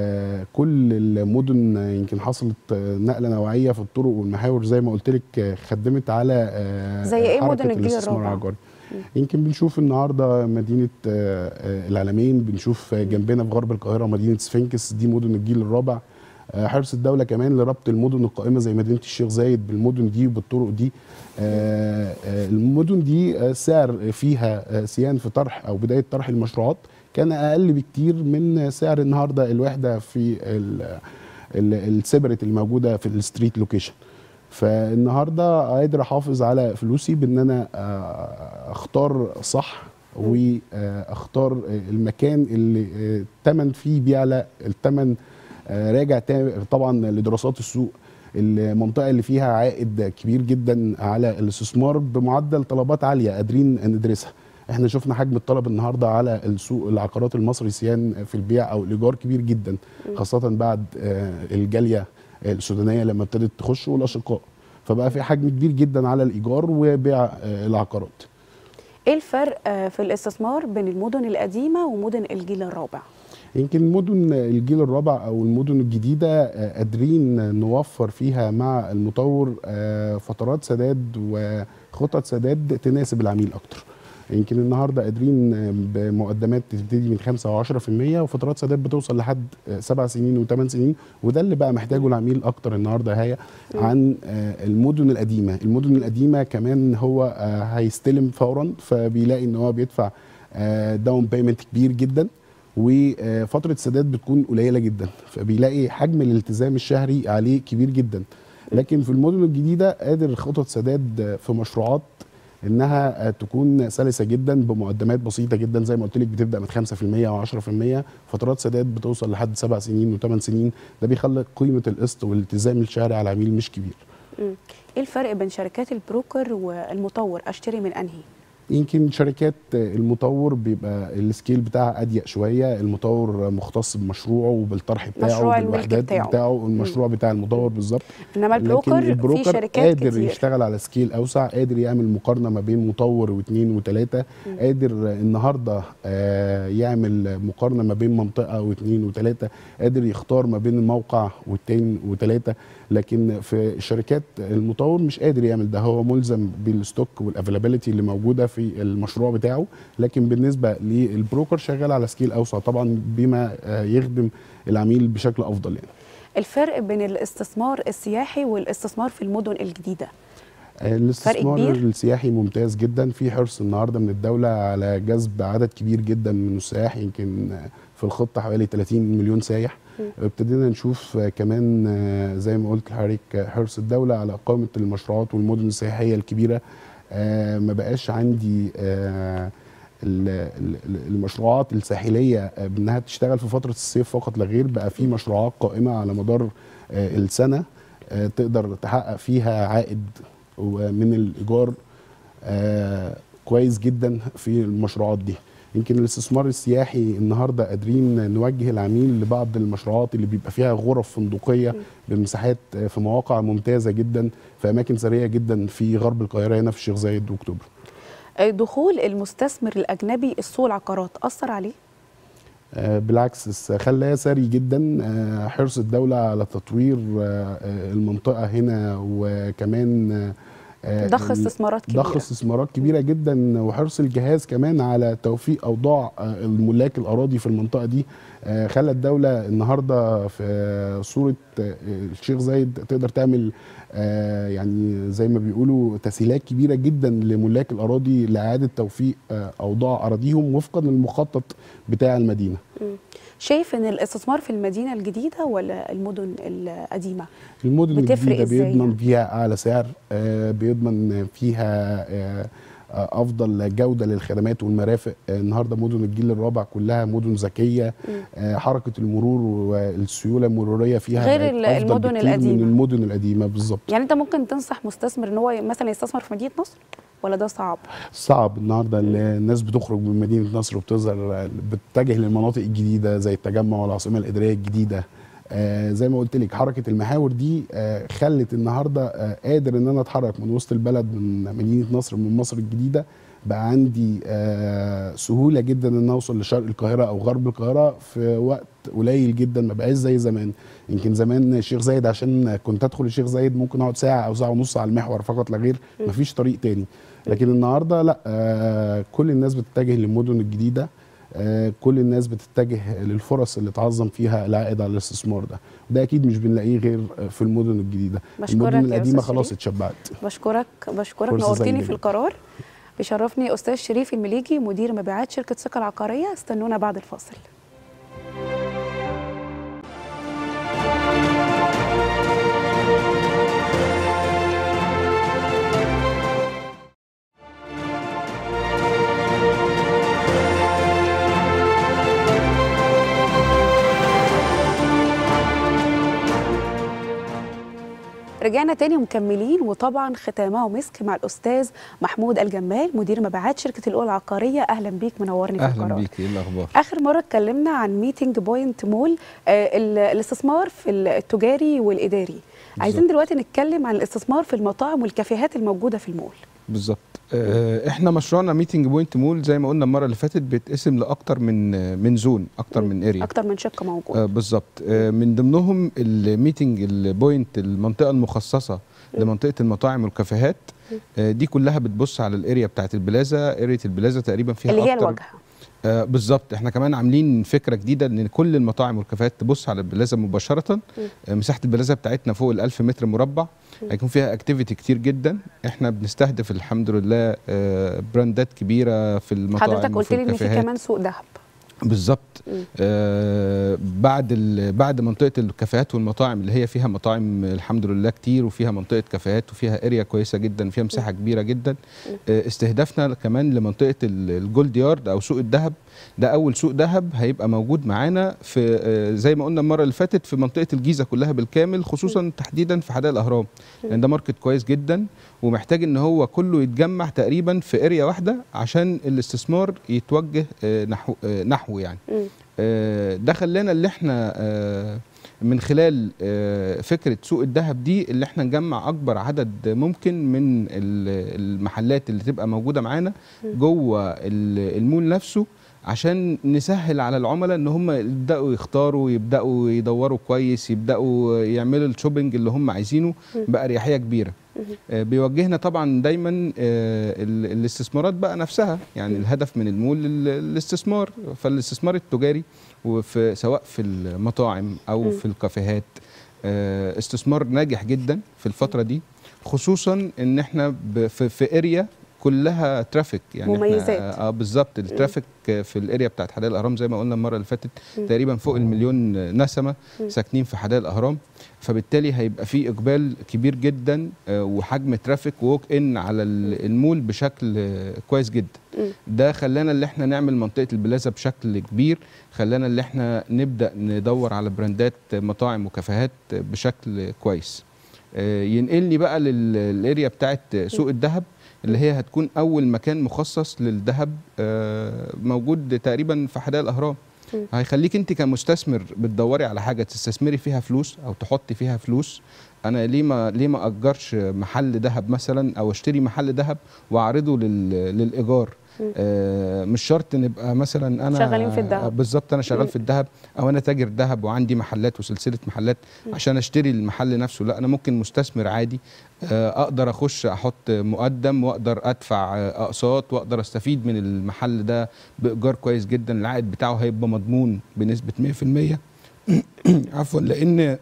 وكل المدن يمكن حصلت نقله نوعيه في الطرق والمحاور زي ما قلت لك خدمت على آه، زي إيه حركة مدن الجيل الاستثمار الرابع؟ العقاري. يمكن بنشوف النهارده مدينه آه، آه، العلمين بنشوف جنبنا في غرب القاهره مدينه سفنكس دي مدن الجيل الرابع آه، حرص الدوله كمان لربط المدن القائمه زي مدينه الشيخ زايد بالمدن دي وبالطرق دي آه، آه، المدن دي آه، سعر فيها آه، سيان في طرح او بدايه طرح المشروعات كان اقل بكتير من سعر النهارده الوحده في ال- ال- السيبريت اللي موجوده في الستريت لوكيشن فالنهارده قادر احافظ على فلوسي بان انا آه، اختار صح واختار المكان اللي آه، الثمن فيه بيعلى الثمن آه، راجع تا- طبعا لدراسات السوق المنطقه اللي فيها عائد كبير جدا على الاستثمار بمعدل طلبات عاليه قادرين ندرسها احنا شفنا حجم الطلب النهارده على السوق العقارات المصري سيان في البيع او الايجار كبير جدا خاصه بعد آه، الجاليه السودانيه لما ابتدت تخش والاشقاء فبقى في حجم كبير جدا على الايجار وبيع آه، العقارات ايه الفرق آه، في الاستثمار بين المدن القديمه ومدن الجيل الرابع يمكن مدن الجيل الرابع او المدن الجديده آه، قادرين نوفر فيها مع المطور آه، فترات سداد وخطط سداد تناسب العميل اكتر يمكن النهارده قادرين آه، بمقدمات تبتدي من 5 و10% وفترات سداد بتوصل لحد آه، سبع سنين و8 سنين وده اللي بقى محتاجه العميل اكتر النهارده هي عن آه، المدن القديمه المدن القديمه كمان هو آه، هيستلم فورا فبيلاقي ان هو بيدفع داون بيمنت كبير جدا وفتره السداد بتكون قليله جدا فبيلاقي حجم الالتزام الشهري عليه كبير جدا لكن في المدن الجديده قادر خطط سداد في مشروعات انها تكون سلسه جدا بمقدمات بسيطه جدا زي ما قلت لك بتبدا من 5% او 10% فترات سداد بتوصل لحد سبع سنين وثمان سنين ده بيخلي قيمه القسط والالتزام الشهري على العميل مش كبير مم. ايه الفرق بين شركات البروكر والمطور اشتري من انهي يمكن شركات المطور بيبقى السكيل بتاعها اضيق شويه المطور مختص بمشروعه وبالطرح بتاعه مشروع الملك بالوحدات بتاعه. بتاعه المشروع بتاع المطور بالظبط انما البروكر, لكن البروكر في شركات قادر كتير يشتغل على سكيل اوسع قادر يعمل مقارنه ما بين مطور واثنين وثلاثه قادر النهارده آه، يعمل مقارنه ما بين منطقه واثنين وثلاثه قادر يختار ما بين الموقع والتاني وثلاثه لكن في شركات المطور مش قادر يعمل ده هو ملزم بالستوك والافيلابيلتي اللي موجوده في المشروع بتاعه لكن بالنسبه للبروكر شغال على سكيل اوسع طبعا بما آه، يخدم العميل بشكل افضل يعني الفرق بين الاستثمار السياحي والاستثمار في المدن الجديده الاستثمار كبير؟ السياحي ممتاز جدا في حرص النهارده من الدوله على جذب عدد كبير جدا من السياح يمكن في الخطه حوالي 30 مليون سايح ابتدينا نشوف كمان آه، زي ما قلت لحضرتك حرص الدوله على اقامه المشروعات والمدن السياحيه الكبيره آه، ما بقاش عندي آه، ال- ال- المشروعات الساحليه آه، بانها تشتغل في فتره الصيف فقط لا غير بقى في مشروعات قائمه على مدار آه، السنه آه، تقدر تحقق فيها عائد ومن الايجار آه، كويس جدا في المشروعات دي يمكن الاستثمار السياحي النهارده قادرين نوجه العميل لبعض المشروعات اللي بيبقى فيها غرف فندقيه بمساحات آه، في مواقع ممتازه جدا في اماكن ثريه جدا في غرب القاهره هنا في الشيخ زايد واكتوبر آه، دخول المستثمر الاجنبي السوق العقارات اثر عليه آه، بالعكس س- خلاه سري جدا آه، حرص الدولة على تطوير آه، آه، المنطقة هنا وكمان آه، آه، ضخ ال- استثمارات كبيره ضخ استثمارات كبيرة جدا وحرص الجهاز كمان على توفيق أوضاع آه، الملاك الأراضي في المنطقة دي آه، خلى الدولة النهاردة في صورة آه، الشيخ زايد تقدر تعمل آه، يعني زي ما بيقولوا تسهيلات كبيرة جدا لملاك الأراضي لإعادة توفيق آه، أوضاع أراضيهم وفقا للمخطط بتاع المدينة شايف ان الاستثمار في المدينه الجديده ولا المدن القديمه المدن بتفرق الجديدة إزاي بيضمن يعني؟ فيها أعلى سعر آه، بيضمن فيها آه، آه، أفضل جودة للخدمات والمرافق آه، النهاردة مدن الجيل الرابع كلها مدن ذكية آه، حركة المرور والسيولة المرورية فيها غير بقت ال- أفضل المدن بكتير القديمة. من المدن القديمة بالظبط يعني انت ممكن تنصح مستثمر ان هو مثلا يستثمر في مدينه نصر ولا ده صعب صعب النهارده الناس بتخرج من مدينه نصر وبتظهر بتتجه للمناطق الجديده زي التجمع والعاصمه الاداريه الجديده آه زي ما قلت لك حركه المحاور دي آه خلت النهارده آه قادر ان انا اتحرك من وسط البلد من مدينه نصر من مصر الجديده بقى عندي آه سهوله جدا ان أنا اوصل لشرق القاهره او غرب القاهره في وقت قليل جدا ما بقاش زي زمان يمكن زمان الشيخ زايد عشان كنت ادخل الشيخ زايد ممكن اقعد ساعه او ساعه ونص على المحور فقط لا غير مفيش طريق تاني لكن النهارده لا آه كل الناس بتتجه للمدن الجديده آه كل الناس بتتجه للفرص اللي تعظم فيها العائد على الاستثمار ده وده اكيد مش بنلاقيه غير في المدن الجديده بشكرك المدن يا القديمه أستاذ خلاص شريف. اتشبعت بشكرك بشكرك فرصة نورتني سعيدة في جدا. القرار بيشرفني استاذ شريف المليجي مدير مبيعات شركه ثقه العقاريه استنونا بعد الفاصل رجعنا تاني ومكملين وطبعا ختامه مسك مع الاستاذ محمود الجمال مدير مبيعات شركه الاولى العقاريه اهلا بيك منورني في اهلا القرار بيك ايه الاخبار اخر مره اتكلمنا عن ميتنج بوينت مول آه، ال- الاستثمار في التجاري والاداري عايزين دلوقتي نتكلم عن الاستثمار في المطاعم والكافيهات الموجوده في المول بالظبط آه، احنا مشروعنا ميتنج بوينت مول زي ما قلنا المره اللي فاتت بيتقسم لاكتر من آه، من زون اكتر من اريا اكتر من شق موجود آه بالظبط آه من ضمنهم الميتنج البوينت المنطقه المخصصه لمنطقه المطاعم والكافيهات آه دي كلها بتبص على الاريا بتاعت البلازا اريا البلازا تقريبا فيها اللي هي اكتر الواجهه آه بالظبط احنا كمان عاملين فكره جديده ان كل المطاعم والكافيهات تبص على البلازا مباشره آه مساحه البلازا بتاعتنا فوق ال 1000 متر مربع هيكون فيها اكتيفيتي كتير جدا احنا بنستهدف الحمد لله آه براندات كبيره في المطاعم حضرتك قلت وفي لي ان في الكافيهات. كمان سوق ذهب بالظبط مم. آه بعد ال- بعد منطقه الكافيهات والمطاعم اللي هي فيها مطاعم الحمد لله كتير وفيها منطقه كافيهات وفيها اريا كويسه جدا فيها مساحه كبيره جدا آه استهدافنا كمان لمنطقه ال- الجولد يارد او سوق الذهب ده اول سوق ذهب هيبقى موجود معانا في آه زي ما قلنا المره اللي فاتت في منطقه الجيزه كلها بالكامل خصوصا تحديدا في حدائق الاهرام لان ده ماركت كويس جدا ومحتاج ان هو كله يتجمع تقريبا في اريا واحده عشان الاستثمار يتوجه آه، نحو آه، نحوه يعني مم. آه، ده خلانا اللي احنا آه، من خلال آه، فكره سوق الذهب دي اللي احنا نجمع اكبر عدد ممكن من ال- المحلات اللي تبقى موجوده معانا جوه ال- المول نفسه عشان نسهل على العملاء ان هم يبداوا يختاروا يبداوا يدوروا كويس يبداوا يعملوا الشوبينج اللي هم عايزينه باريحيه كبيره آه، بيوجهنا طبعا دايما آه، ال- الاستثمارات بقى نفسها يعني الهدف من المول ال- الاستثمار فالاستثمار التجاري وفي سواء في المطاعم او مم. في الكافيهات آه، استثمار ناجح جدا في الفتره دي خصوصا ان احنا ب- في, في اريا كلها ترافيك يعني إحنا- مميزات. اه بالظبط الترافيك في الاريا بتاعت حدائق الاهرام زي ما قلنا المره اللي فاتت مم. تقريبا فوق المليون نسمه مم. ساكنين في حدائق الاهرام فبالتالي هيبقى في اقبال كبير جدا آه، وحجم ترافيك ووك ان على ال- المول بشكل آه، كويس جدا مم. ده خلانا اللي احنا نعمل منطقه البلازا بشكل كبير خلانا اللي احنا نبدا ندور على براندات مطاعم وكافيهات بشكل كويس آه، ينقلني بقى لل- للاريا بتاعت سوق الذهب اللي هي هتكون اول مكان مخصص للذهب آه، موجود تقريبا في حدائق الاهرام مم. هيخليك انت كمستثمر بتدوري على حاجه تستثمري فيها فلوس او تحطي فيها فلوس انا ليه ما ليه ما اجرش محل ذهب مثلا او اشتري محل ذهب واعرضه لل- للايجار مم. آه مش شرط نبقى مثلا انا شغالين في الدهب. آه، بالظبط انا شغال مم. في الذهب او انا تاجر ذهب وعندي محلات وسلسله محلات عشان اشتري المحل نفسه لا انا ممكن مستثمر عادي آه، اقدر اخش احط مقدم واقدر ادفع آه، اقساط واقدر استفيد من المحل ده بايجار كويس جدا العائد بتاعه هيبقى مضمون بنسبه 100% عفوا لان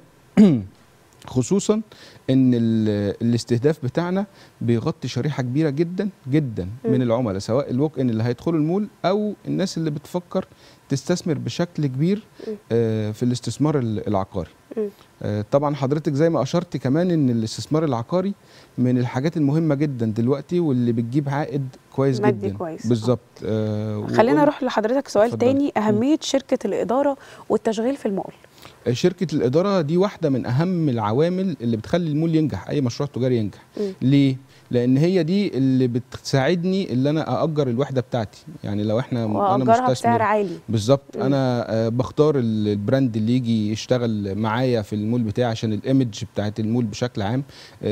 خصوصا ان ال- الاستهداف بتاعنا بيغطي شريحه كبيره جدا جدا مم. من العملاء سواء الوك ان اللي هيدخلوا المول او الناس اللي بتفكر تستثمر بشكل كبير مم. آه، في الاستثمار ال- العقاري مم. آه، طبعا حضرتك زي ما اشرت كمان ان الاستثمار العقاري من الحاجات المهمه جدا دلوقتي واللي بتجيب عائد كويس مادي جدا كويس. بالظبط آه، خلينا وقل- اروح لحضرتك سؤال اتفضلي. تاني اهميه شركه الاداره والتشغيل في المول آه، شركه الاداره دي واحده من اهم العوامل اللي بتخلي المول ينجح اي مشروع تجاري ينجح مم. ليه لان هي دي اللي بتساعدني اللي انا ااجر الوحده بتاعتي يعني لو احنا انا واجرها بسعر مستثمر عالي بالظبط مم. انا آه، بختار ال- البراند اللي يجي يشتغل معايا في المول بتاعي عشان الايمج بتاعت المول بشكل عام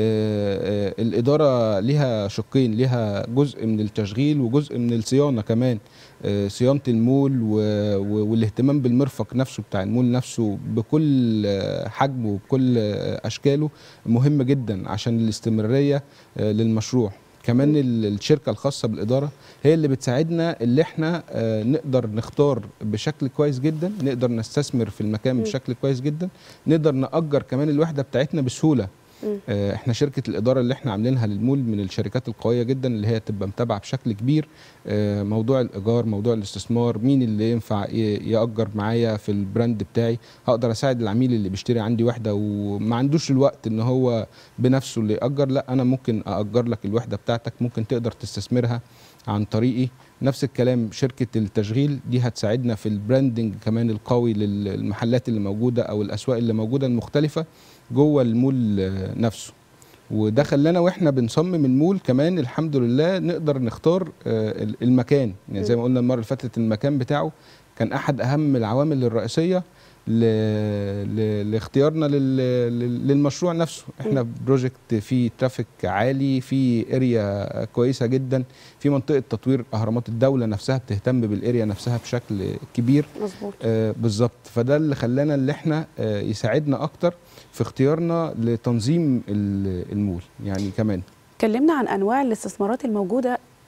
آه، آه، الاداره ليها شقين ليها جزء من التشغيل وجزء من الصيانه كمان آه، صيانه المول و- و- والاهتمام بالمرفق نفسه بتاع المول نفسه بكل آه، حجمه وبكل آه، اشكاله مهم جدا عشان الاستمراريه آه، للمشروع كمان ال- الشركه الخاصه بالاداره هي اللي بتساعدنا اللي احنا آه، نقدر نختار بشكل كويس جدا نقدر نستثمر في المكان مم. بشكل كويس جدا نقدر نأجر كمان الوحده بتاعتنا بسهوله مم. آه، احنا شركه الاداره اللي احنا عاملينها للمول من الشركات القويه جدا اللي هي تبقى متابعه بشكل كبير آه، موضوع الايجار موضوع الاستثمار مين اللي ينفع ي- ياجر معايا في البراند بتاعي هقدر اساعد العميل اللي بيشتري عندي وحده وما عندوش الوقت ان هو بنفسه اللي ياجر لا انا ممكن ااجر لك الوحده بتاعتك ممكن تقدر تستثمرها عن طريقي نفس الكلام شركه التشغيل دي هتساعدنا في البراندنج كمان القوي للمحلات اللي موجوده او الاسواق اللي موجوده المختلفه جوه المول آه، نفسه وده خلانا واحنا بنصمم المول كمان الحمد لله نقدر نختار آه، ال- المكان يعني زي ما قلنا المره اللي فاتت المكان بتاعه كان احد اهم العوامل الرئيسيه ل... ل... لاختيارنا لل... لل- للمشروع نفسه احنا بروجكت فيه ترافيك عالي في اريا كويسه جدا في منطقه تطوير اهرامات الدوله نفسها بتهتم بالاريا نفسها بشكل كبير مظبوط آه، بالظبط فده اللي خلانا اللي احنا آه، يساعدنا اكتر في اختيارنا لتنظيم ال- المول يعني كمان اتكلمنا عن انواع الاستثمارات الموجوده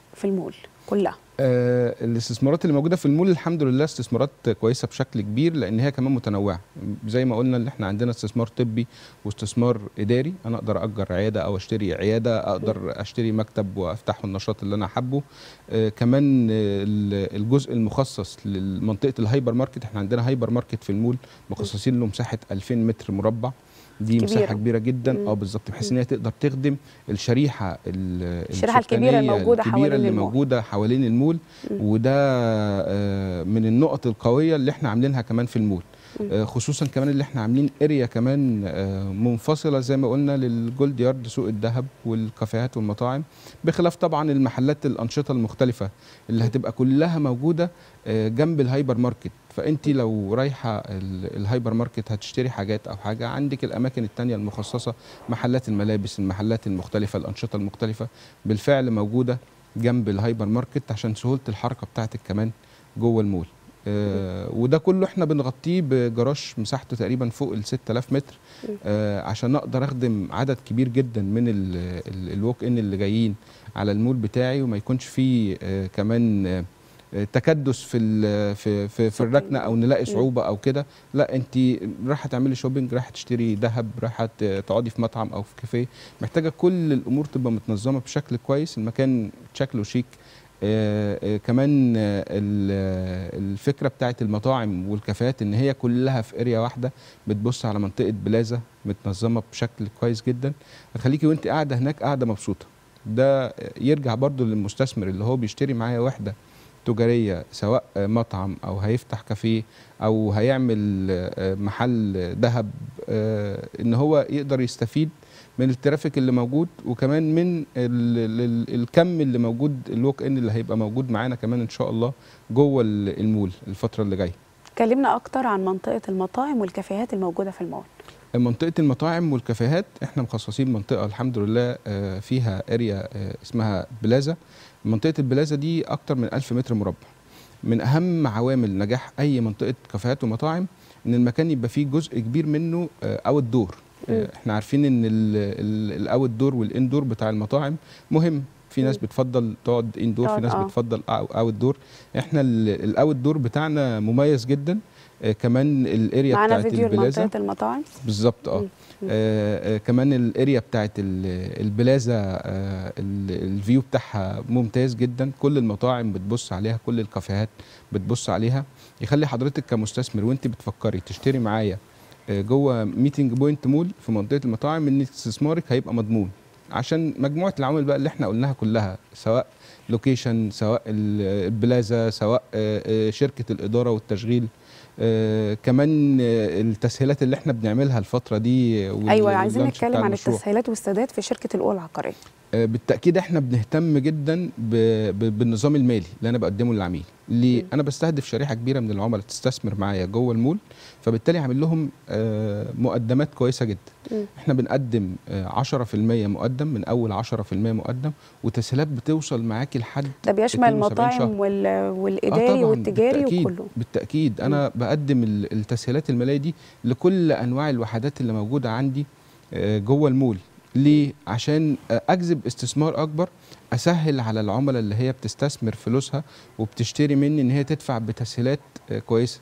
في المول كلها آه الاستثمارات اللي موجوده في المول الحمد لله استثمارات كويسه بشكل كبير لان هي كمان متنوعه زي ما قلنا ان احنا عندنا استثمار طبي واستثمار اداري انا اقدر اجر عياده او اشتري عياده اقدر اشتري مكتب وافتحه النشاط اللي انا حابه آه كمان آه الجزء المخصص لمنطقه الهايبر ماركت احنا عندنا هايبر ماركت في المول مخصصين له مساحه 2000 متر مربع دي كبيرة. مساحه كبيره جدا مم. اه بالظبط بحيث ان هي تقدر تخدم الشريحه ال- الشريحة الكبيرة السكانية الموجودة الكبيرة حوالين اللي المول. موجوده حوالين المول مم. وده آه، من النقط القويه اللي احنا عاملينها كمان في المول مم. آه، خصوصا كمان اللي احنا عاملين اريا كمان آه، منفصله زي ما قلنا للجولد يارد سوق الذهب والكافيهات والمطاعم بخلاف طبعا المحلات الانشطه المختلفه اللي هتبقى كلها موجوده آه، جنب الهايبر ماركت فانت لو رايحه ال- الهايبر ماركت هتشتري حاجات او حاجه عندك الاماكن التانية المخصصه محلات الملابس المحلات المختلفه الانشطه المختلفه بالفعل موجوده جنب الهايبر ماركت عشان سهوله الحركه بتاعتك كمان جوه المول آه وده كله احنا بنغطيه بجراج مساحته تقريبا فوق ال 6000 متر آه عشان اقدر اخدم عدد كبير جدا من ال- ال- الووك ان اللي جايين على المول بتاعي وما يكونش فيه آه كمان آه آه، تكدس في ال- في في, في الركنه او نلاقي صعوبه او كده لا انت رايحه تعملي شوبينج رايحه تشتري ذهب رايحه ت- تقعدي في مطعم او في كافيه محتاجه كل الامور تبقى متنظمه بشكل كويس المكان شكله شيك آه، آه، كمان آه، ال- آه، الفكره بتاعت المطاعم والكافيهات ان هي كلها في اريا واحده بتبص على منطقه بلازا متنظمه بشكل كويس جدا هتخليكي وانت قاعده هناك قاعده مبسوطه ده يرجع برضو للمستثمر اللي هو بيشتري معايا وحده تجاريه سواء آه، مطعم او هيفتح كافيه او هيعمل آه، محل ذهب آه، ان هو يقدر يستفيد من الترافيك اللي موجود وكمان من ال ال الكم اللي موجود الوك ان اللي هيبقى موجود معانا كمان ان شاء الله جوه ال- المول الفتره اللي جايه كلمنا اكتر عن منطقه المطاعم والكافيهات الموجوده في المول منطقه المطاعم والكافيهات احنا مخصصين منطقه الحمد لله آه، فيها اريا آه، اسمها بلازا منطقه البلازا دي اكتر من 1000 متر مربع من اهم عوامل نجاح اي منطقه كافيهات ومطاعم ان المكان يبقى فيه جزء كبير منه اوت دور مم. احنا عارفين ان الاوت دور والاندور بتاع المطاعم مهم في ناس مم. بتفضل تقعد اندور في تقعد، ناس آه. بتفضل اوت دور احنا الاوت دور بتاعنا مميز جدا آه، كمان الاريا معانا بتاعت فيديو البلازا لمنطقه المطاعم بالظبط اه مم. آه، آه، كمان الاريا بتاعت ال- البلازا آه، ال- الفيو بتاعها ممتاز جدا كل المطاعم بتبص عليها كل الكافيهات بتبص عليها يخلي حضرتك كمستثمر وانت بتفكري تشتري معايا آه، جوه ميتنج بوينت مول في منطقه المطاعم ان استثمارك هيبقى مضمون عشان مجموعه العوامل بقى اللي احنا قلناها كلها سواء لوكيشن سواء ال- البلازا سواء آه، آه، شركه الاداره والتشغيل آه، كمان آه، التسهيلات اللي احنا بنعملها الفتره دي وال- ايوه عايزين واللانش نتكلم بتاع عن المشروع. التسهيلات والسداد في شركه الاولى العقاريه آه، بالتاكيد احنا بنهتم جدا ب... ب... بالنظام المالي اللي انا بقدمه للعميل ليه مم. انا بستهدف شريحه كبيره من العملاء تستثمر معايا جوه المول فبالتالي عامل لهم آه، مقدمات كويسه جدا مم. احنا بنقدم آه، 10% مقدم من اول 10% مقدم وتسهيلات بتوصل معاكي لحد ده بيشمل 72 شهر. المطاعم وال... آه والاداري طبعاً، والتجاري بالتأكيد وكله بالتاكيد انا بقدم ال- التسهيلات الماليه دي لكل انواع الوحدات اللي موجوده عندي آه، جوه المول ليه عشان آه، اجذب استثمار اكبر اسهل على العملاء اللي هي بتستثمر فلوسها وبتشتري مني ان هي تدفع بتسهيلات آه، كويسه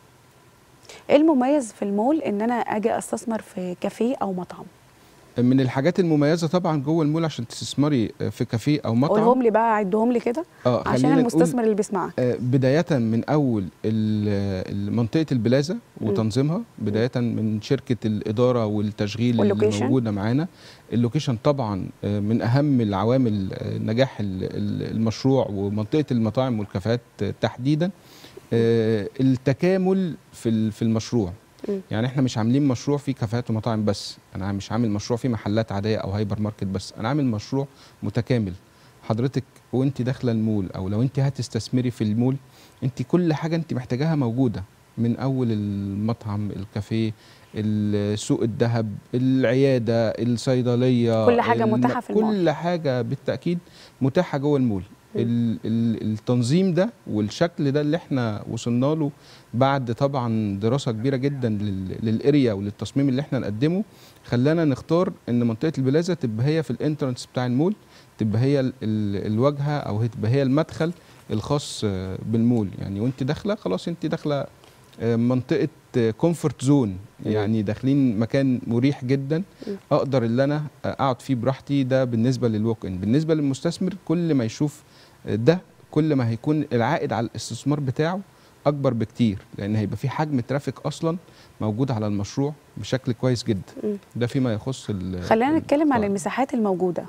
ايه المميز في المول ان انا اجي استثمر في كافيه او مطعم من الحاجات المميزه طبعا جوه المول عشان تستثمري آه، في كافيه او مطعم قولهم لي بقى عدهم لي كده اه عشان خلينا نقول المستثمر اللي بيسمعك آه، بداية من أول ال- ال- منطقة البلازا وتنظيمها بداية من شركة الإدارة والتشغيل اللي واللوكيشن. موجودة معانا اللوكيشن طبعا آه، من أهم العوامل آه، نجاح ال- ال- المشروع ومنطقة المطاعم والكافيهات آه، تحديدا آه، التكامل في ال- في المشروع مم. يعني احنا مش عاملين مشروع فيه كافيهات ومطاعم بس انا مش عامل مشروع فيه محلات عاديه او هايبر ماركت بس انا عامل مشروع متكامل حضرتك وانت داخله المول او لو انت هتستثمري في المول انت كل حاجه انت محتاجاها موجوده من اول المطعم الكافيه ال- سوق الذهب العياده الصيدليه كل حاجة الم- متاحة في المول. كل حاجه بالتاكيد متاحه جوه المول ال- ال- التنظيم ده والشكل ده اللي احنا وصلنا له بعد طبعا دراسه كبيره جدا لل- للاريا وللتصميم اللي احنا نقدمه خلانا نختار ان منطقه البلازا تبقى هي في الانترنس بتاع المول تبقى هي ال- ال- الواجهه او هي- تبقى هي المدخل الخاص آه، بالمول يعني وانت داخله خلاص انت داخله آه، منطقه كومفورت زون يعني داخلين مكان مريح جدا اقدر اللي انا اقعد فيه براحتي ده بالنسبه للوك ان بالنسبه للمستثمر كل ما يشوف ده كل ما هيكون العائد على الاستثمار بتاعه اكبر بكتير لان هيبقى في حجم ترافيك اصلا موجود على المشروع بشكل كويس جدا مم. ده فيما يخص ال- خلينا نتكلم عن القطاع. المساحات الموجوده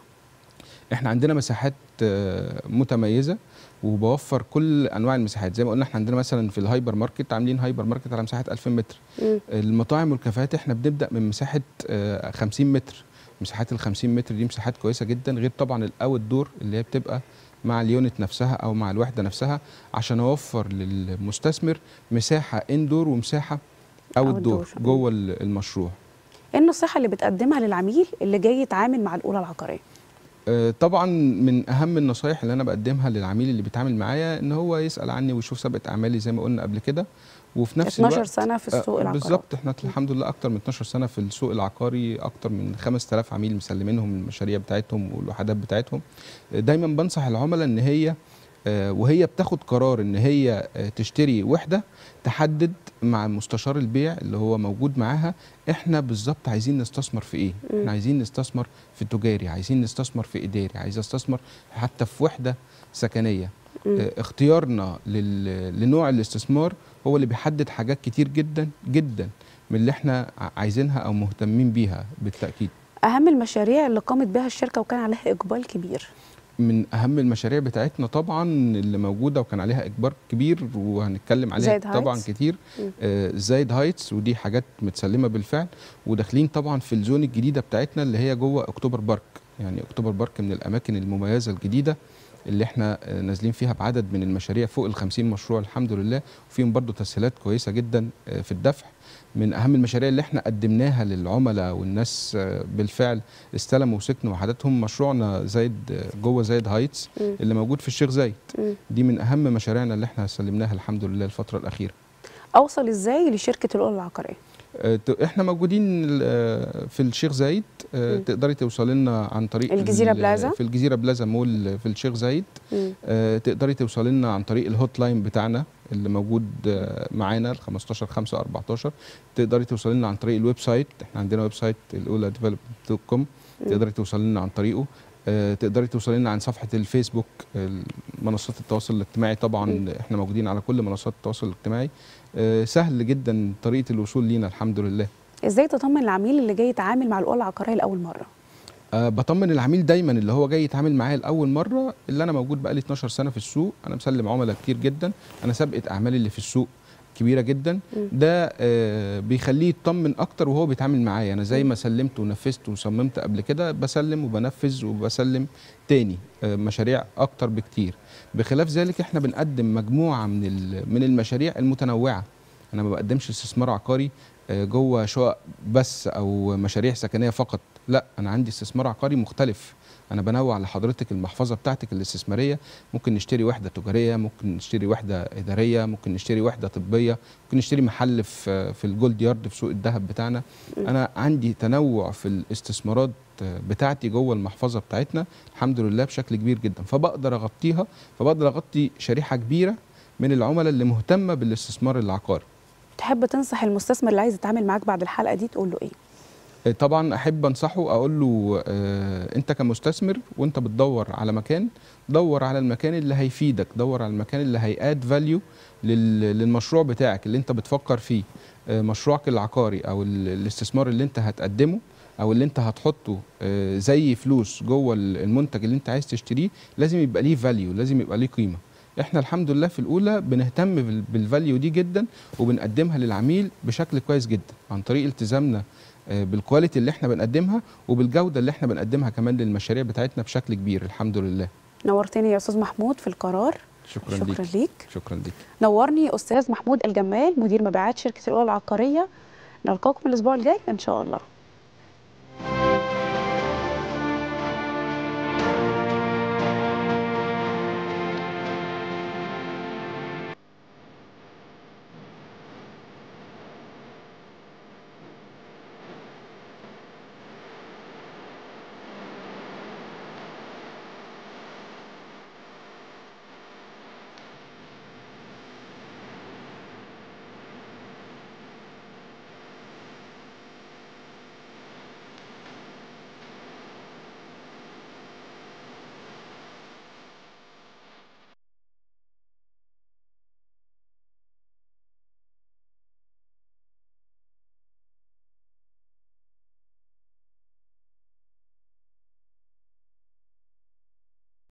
احنا عندنا مساحات آه، متميزه وبوفر كل انواع المساحات زي ما قلنا احنا عندنا مثلا في الهايبر ماركت عاملين هايبر ماركت على مساحه 2000 متر مم. المطاعم والكافيهات احنا بنبدا من مساحه آه، 50 متر مساحات ال 50 متر دي مساحات كويسه جدا غير طبعا الاوت دور اللي هي بتبقى مع اليونت نفسها او مع الوحده نفسها عشان اوفر للمستثمر مساحه اندور ومساحه اوت دور outdoor. جوه ال- المشروع ايه النصيحه اللي بتقدمها للعميل اللي جاي يتعامل مع الاولى العقاريه آه، طبعا من اهم النصايح اللي انا بقدمها للعميل اللي بيتعامل معايا ان هو يسال عني ويشوف سابقه اعمالي زي ما قلنا قبل كده وفي نفس 12 الوقت سنه في السوق آه، العقاري بالظبط احنا الحمد لله اكتر من 12 سنه في السوق العقاري اكتر من 5000 عميل مسلمينهم المشاريع بتاعتهم والوحدات بتاعتهم آه، دايما بنصح العملاء ان هي آه، وهي بتاخد قرار ان هي آه، تشتري وحده تحدد مع مستشار البيع اللي هو موجود معاها احنا بالظبط عايزين نستثمر في ايه مم. احنا عايزين نستثمر في تجاري عايزين نستثمر في اداري عايز استثمر حتى في وحده سكنيه مم. آه، اختيارنا لل- لنوع الاستثمار هو اللي بيحدد حاجات كتير جدا جدا من اللي احنا ع- عايزينها او مهتمين بيها بالتاكيد اهم المشاريع اللي قامت بها الشركه وكان عليها اقبال كبير من اهم المشاريع بتاعتنا طبعا اللي موجوده وكان عليها اجبار كبير وهنتكلم عليها زايد طبعا هايتس. كتير مم. آه، زايد هايتس ودي حاجات متسلمه بالفعل وداخلين طبعا في الزون الجديده بتاعتنا اللي هي جوه اكتوبر بارك يعني اكتوبر بارك من الاماكن المميزه الجديده اللي احنا آه، نازلين فيها بعدد من المشاريع فوق ال 50 مشروع الحمد لله وفيهم برضو تسهيلات كويسه جدا آه، في الدفع من اهم المشاريع اللي احنا قدمناها للعملاء والناس آه، بالفعل استلموا وسكنوا وحداتهم مشروعنا زايد آه، جوه زايد هايتس مم. اللي موجود في الشيخ زايد مم. دي من اهم مشاريعنا اللي احنا سلمناها الحمد لله الفتره الاخيره اوصل ازاي لشركه الاولى العقاريه آه، ت- احنا موجودين آه، في الشيخ زايد آه، مم. تقدري توصلي لنا عن طريق الجزيرة ال- بلازا؟ في الجزيره بلازا مول في الشيخ زايد مم. آه، تقدري توصلي لنا عن طريق الهوت لاين بتاعنا اللي موجود آه، معانا ال 15 5 14 تقدري توصلي لنا عن طريق الويب سايت احنا عندنا ويب سايت الاولى ديفلوبمنت دوت كوم تقدري توصلي لنا عن طريقه آه، تقدري توصلي لنا عن صفحه الفيسبوك آه، منصات التواصل الاجتماعي طبعا مم. احنا موجودين على كل منصات التواصل الاجتماعي آه، سهل جدا طريقه الوصول لينا الحمد لله ازاي تطمن العميل اللي جاي يتعامل مع الاولى العقاريه لاول مره أه بطمن العميل دايما اللي هو جاي يتعامل معايا لاول مره اللي انا موجود بقالي 12 سنه في السوق انا مسلم عملاء كتير جدا انا سابقه اعمالي اللي في السوق كبيره جدا مم. ده آه بيخليه يطمن اكتر وهو بيتعامل معايا انا زي ما سلمت ونفذت وصممت قبل كده بسلم وبنفذ وبسلم تاني آه مشاريع اكتر بكتير بخلاف ذلك احنا بنقدم مجموعه من ال- من المشاريع المتنوعه انا ما بقدمش استثمار عقاري آه، جوه شقق بس او مشاريع سكنيه فقط لا انا عندي استثمار عقاري مختلف انا بنوع لحضرتك المحفظه بتاعتك الاستثماريه ممكن نشتري وحده تجاريه ممكن نشتري وحده اداريه ممكن نشتري وحده طبيه ممكن نشتري محل في في الجولد يارد في سوق الذهب بتاعنا انا عندي تنوع في الاستثمارات بتاعتي جوه المحفظه بتاعتنا الحمد لله بشكل كبير جدا فبقدر اغطيها فبقدر اغطي شريحه كبيره من العملاء اللي مهتمه بالاستثمار العقاري تحب تنصح المستثمر اللي عايز يتعامل معاك بعد الحلقه دي تقول له ايه آه، طبعا احب انصحه اقول له آه انت كمستثمر وانت بتدور على مكان دور على المكان اللي هيفيدك دور على المكان اللي هياد فاليو للمشروع بتاعك اللي انت بتفكر فيه آه مشروعك العقاري او ال- الاستثمار اللي انت هتقدمه او اللي انت هتحطه آه زي فلوس جوه ال- المنتج اللي انت عايز تشتريه لازم يبقى ليه فاليو لازم يبقى ليه قيمه احنا الحمد لله في الاولى بنهتم بال- بالفاليو دي جدا وبنقدمها للعميل بشكل كويس جدا عن طريق التزامنا آه، بالكواليتي اللي احنا بنقدمها وبالجوده اللي احنا بنقدمها كمان للمشاريع بتاعتنا بشكل كبير الحمد لله نورتني يا استاذ محمود في القرار شكرا, شكرا ليك ليك شكرا ليك نورني استاذ محمود الجمال مدير مبيعات شركه الاولى العقاريه نلقاكم الاسبوع الجاي ان شاء الله